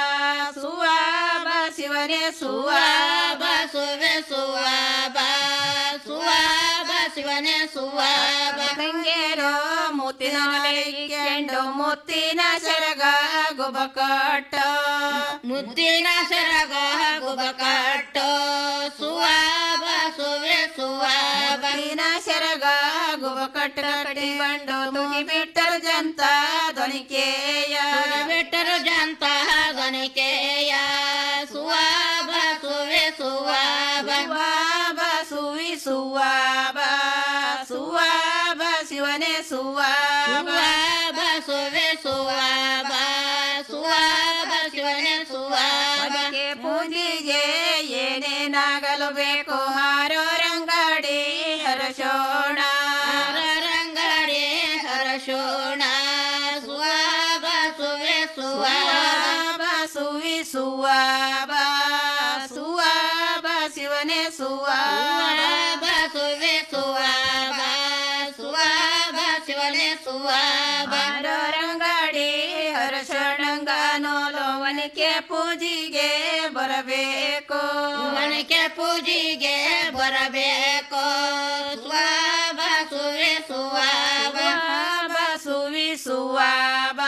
ಸುವಾಬ ಶಿವನೇ ಸುವಾಬ ಸುವೆ ಸುವಾಬ ಸುವಾಬ ಶಿವನೇ ಸುವಾಬ ತಂಗೇರೋ ಮುತ್ತಿನ ಕೆಂಡು ಮುತ್ತಿನ ಸರಗ ಗುಬಕಟ್ಟ ಮುತ್ತಿನ ಸರಗ ಗುಬಕಟ್ಟ ಸುವಾಬ ಸುವೆ ಸುವಾಬ ಮುತ್ತಿನ ಸರಗ ಗುಬಕಟ್ಟ ಕಟ್ಟಿಕೊಂಡು ತುಗಿ ಬಿಟ್ಟರು ಜಂತ ಧ್ವನಿಕೆಯ ಬಿಟ್ಟರು ಜಂತ ಧ್ವನಿಕೆಯ ಸುವಾಬ ಸುವೆ ಸುವಾಬ ಸುವಾಬ ಸುವಿ ಸುವಾಬ ಸುವಾಬ ಶಿವನೇ ಸುವಾಬ ಸುವೆ ಸುವಾಬ ಸುವಾಬ ಶಿವನೇ ಸುವಾಬ ಪೂಜೆಗೆ ಏನೇನಾಗಲು ಬೇಕು ಹಾರೋ ರಂಗಾಡಿ ಹರಶೋಣ ರಂಗಾಡಿ ಹರಶೋಣ ಸುವಾಬ ಸುವೆ ಸುವಾಬ ಸುವಿ ಸುವಾಬ ಸುವಾಬ ಶಿವನೇ ಸುವಾಬ ಸುವೆ ಸುವಾಬ ಸುವಾಬ ಶಿವನೇ ಸುವಾಬ ರಂಗಾಡಿ ಹರಶಣಂಗ ನೋಲೋವನಿಕೆ ಪೂಜಿಗೆ ಬರಬೇಕು ವನಿಕೆ ಪೂಜಿಗೆ ಬರಬೇಕು ಸ್ವಾಬ ಸುವೆ ಸುವಾಬ ಸುವಿ ಸುವಾಬ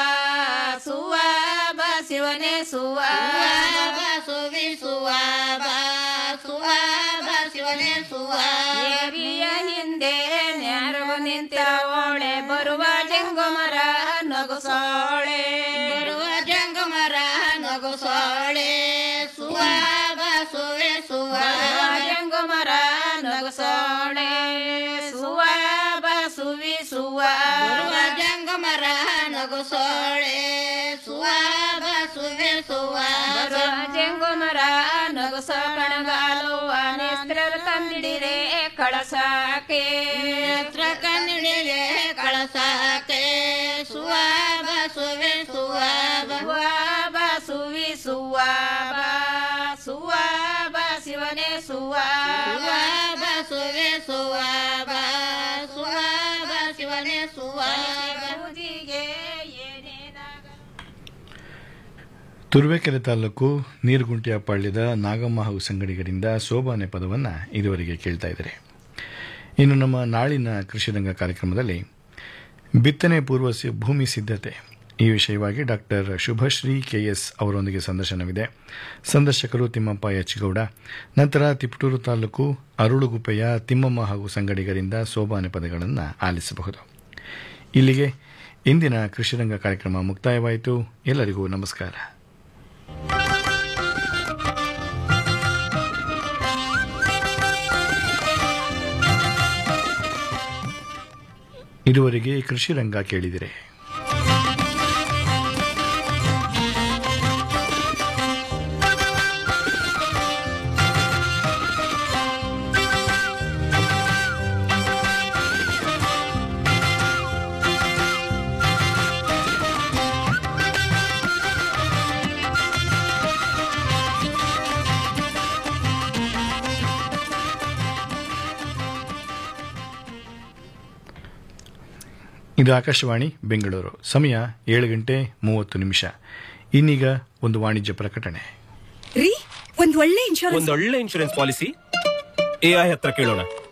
ಸುವಾಬ ಶಿವನೇ ಸುವಾಬ ಸುವಿ ಸುವಾಬ ಸುವಾಬ ಶಿವನೇ ಸುವಾಬಿಯ ಹಿಂದೆ ನ್ಯಾರು ನಿಂತಿರೋಳೆ ಬರುವ ಜಂಗಮರ ನಗುಸೋಳೆ ಬರುವ ಜಂಗಮರ ನಗುಸೋಳೆ ಸುವಾಬ ಸುವೆ ಸುವಾಬ ಜಂಗಮರ ನಗುಸೋಳೆ ಸುವಾಬ ಸುವಿ ಸುವಾಬ ಜಂಗಮರ ನಗುಸೋಳೆ ಸುವಾಬ ಸುವೆ ಸುವಾಬ ಜಂಗಮರ ನಗುಸ ಕಣಗಾಲುವ ನೇತ್ರರು ತಂದಿಡಿರೆ ಕಳಸಾಕೆ ನೇತ್ರ ಕಂದಿಡಿರೆ ಕಳಸಾಕೆ ಸುವಾಬ ಸುವೆ ಸುವಾಬ ಸುವಾಬ ಸುವಿ ಸುವಾಬ ಸುವಾಬ ಶಿವನೇ ಸುವಾಬ ಸುವೆ ಸುವಾಬ ಸುವಾಬ ಶಿವನೇ ಸುವಾಬ ಪೂಜಿಗೆ ತುರುವೇಕೆರೆ ತಾಲೂಕು ನೀರುಗುಂಟಿಯ ಪಾಳ್ಯದ ನಾಗಮ್ಮ ಹಾಗೂ ಸಂಗಡಿಗರಿಂದ ಸೋಬಾನೆ ಪದವನ್ನು ಇದುವರೆಗೆ ಕೇಳ್ತಾ ಇದ್ದಾರೆ ಇನ್ನು ನಮ್ಮ ನಾಳಿನ ಕೃಷಿರಂಗ ಕಾರ್ಯಕ್ರಮದಲ್ಲಿ ಬಿತ್ತನೆ ಪೂರ್ವ ಸಿ- ಭೂಮಿ ಸಿದ್ಧತೆ ಈ ವಿಷಯವಾಗಿ ಡಾಕ್ಟರ್ ಶುಭಶ್ರೀ ಕೆಎಸ್ ಅವರೊಂದಿಗೆ ಸಂದರ್ಶನವಿದೆ ಸಂದರ್ಶಕರು ತಿಮ್ಮಪ್ಪ ಎಚ್ ಗೌಡ ನಂತರ ತಿಪಟೂರು ತಾಲೂಕು ಅರುಳುಗುಪ್ಪೆಯ ತಿಮ್ಮಮ್ಮ ಹಾಗೂ ಸಂಗಡಿಗರಿಂದ ಸೋಬಾನೆ ಪದಗಳನ್ನು ಆಲಿಸಬಹುದು ಇಲ್ಲಿಗೆ ಇಂದಿನ ಕೃಷಿರಂಗ ಕಾರ್ಯಕ್ರಮ ಮುಕ್ತಾಯವಾಯಿತು ಎಲ್ಲರಿಗೂ ನಮಸ್ಕಾರ ಇದುವರೆಗೆ ಕೃಷಿ ರಂಗ ಕೇಳಿದಿರೆ ಇದು ಆಕಾಶವಾಣಿ ಬೆಂಗಳೂರು ಸಮಯ ಏಳು ಗಂಟೆ ಮೂವತ್ತು ನಿಮಿಷ ಇನ್ನೀಗ ಒಂದು ವಾಣಿಜ್ಯ ಪ್ರಕಟಣೆ ರೀ ಒಂದ್ ಒಳ್ಳೆ ಇನ್ಶೂರೆನ್ಸ್ ಒಂದೊಳ್ಳೆ ಇನ್ಶೂರೆನ್ಸ್ ಪಾಲಿಸಿ ಎಐ ಹತ್ರ ಕೇಳೋಣ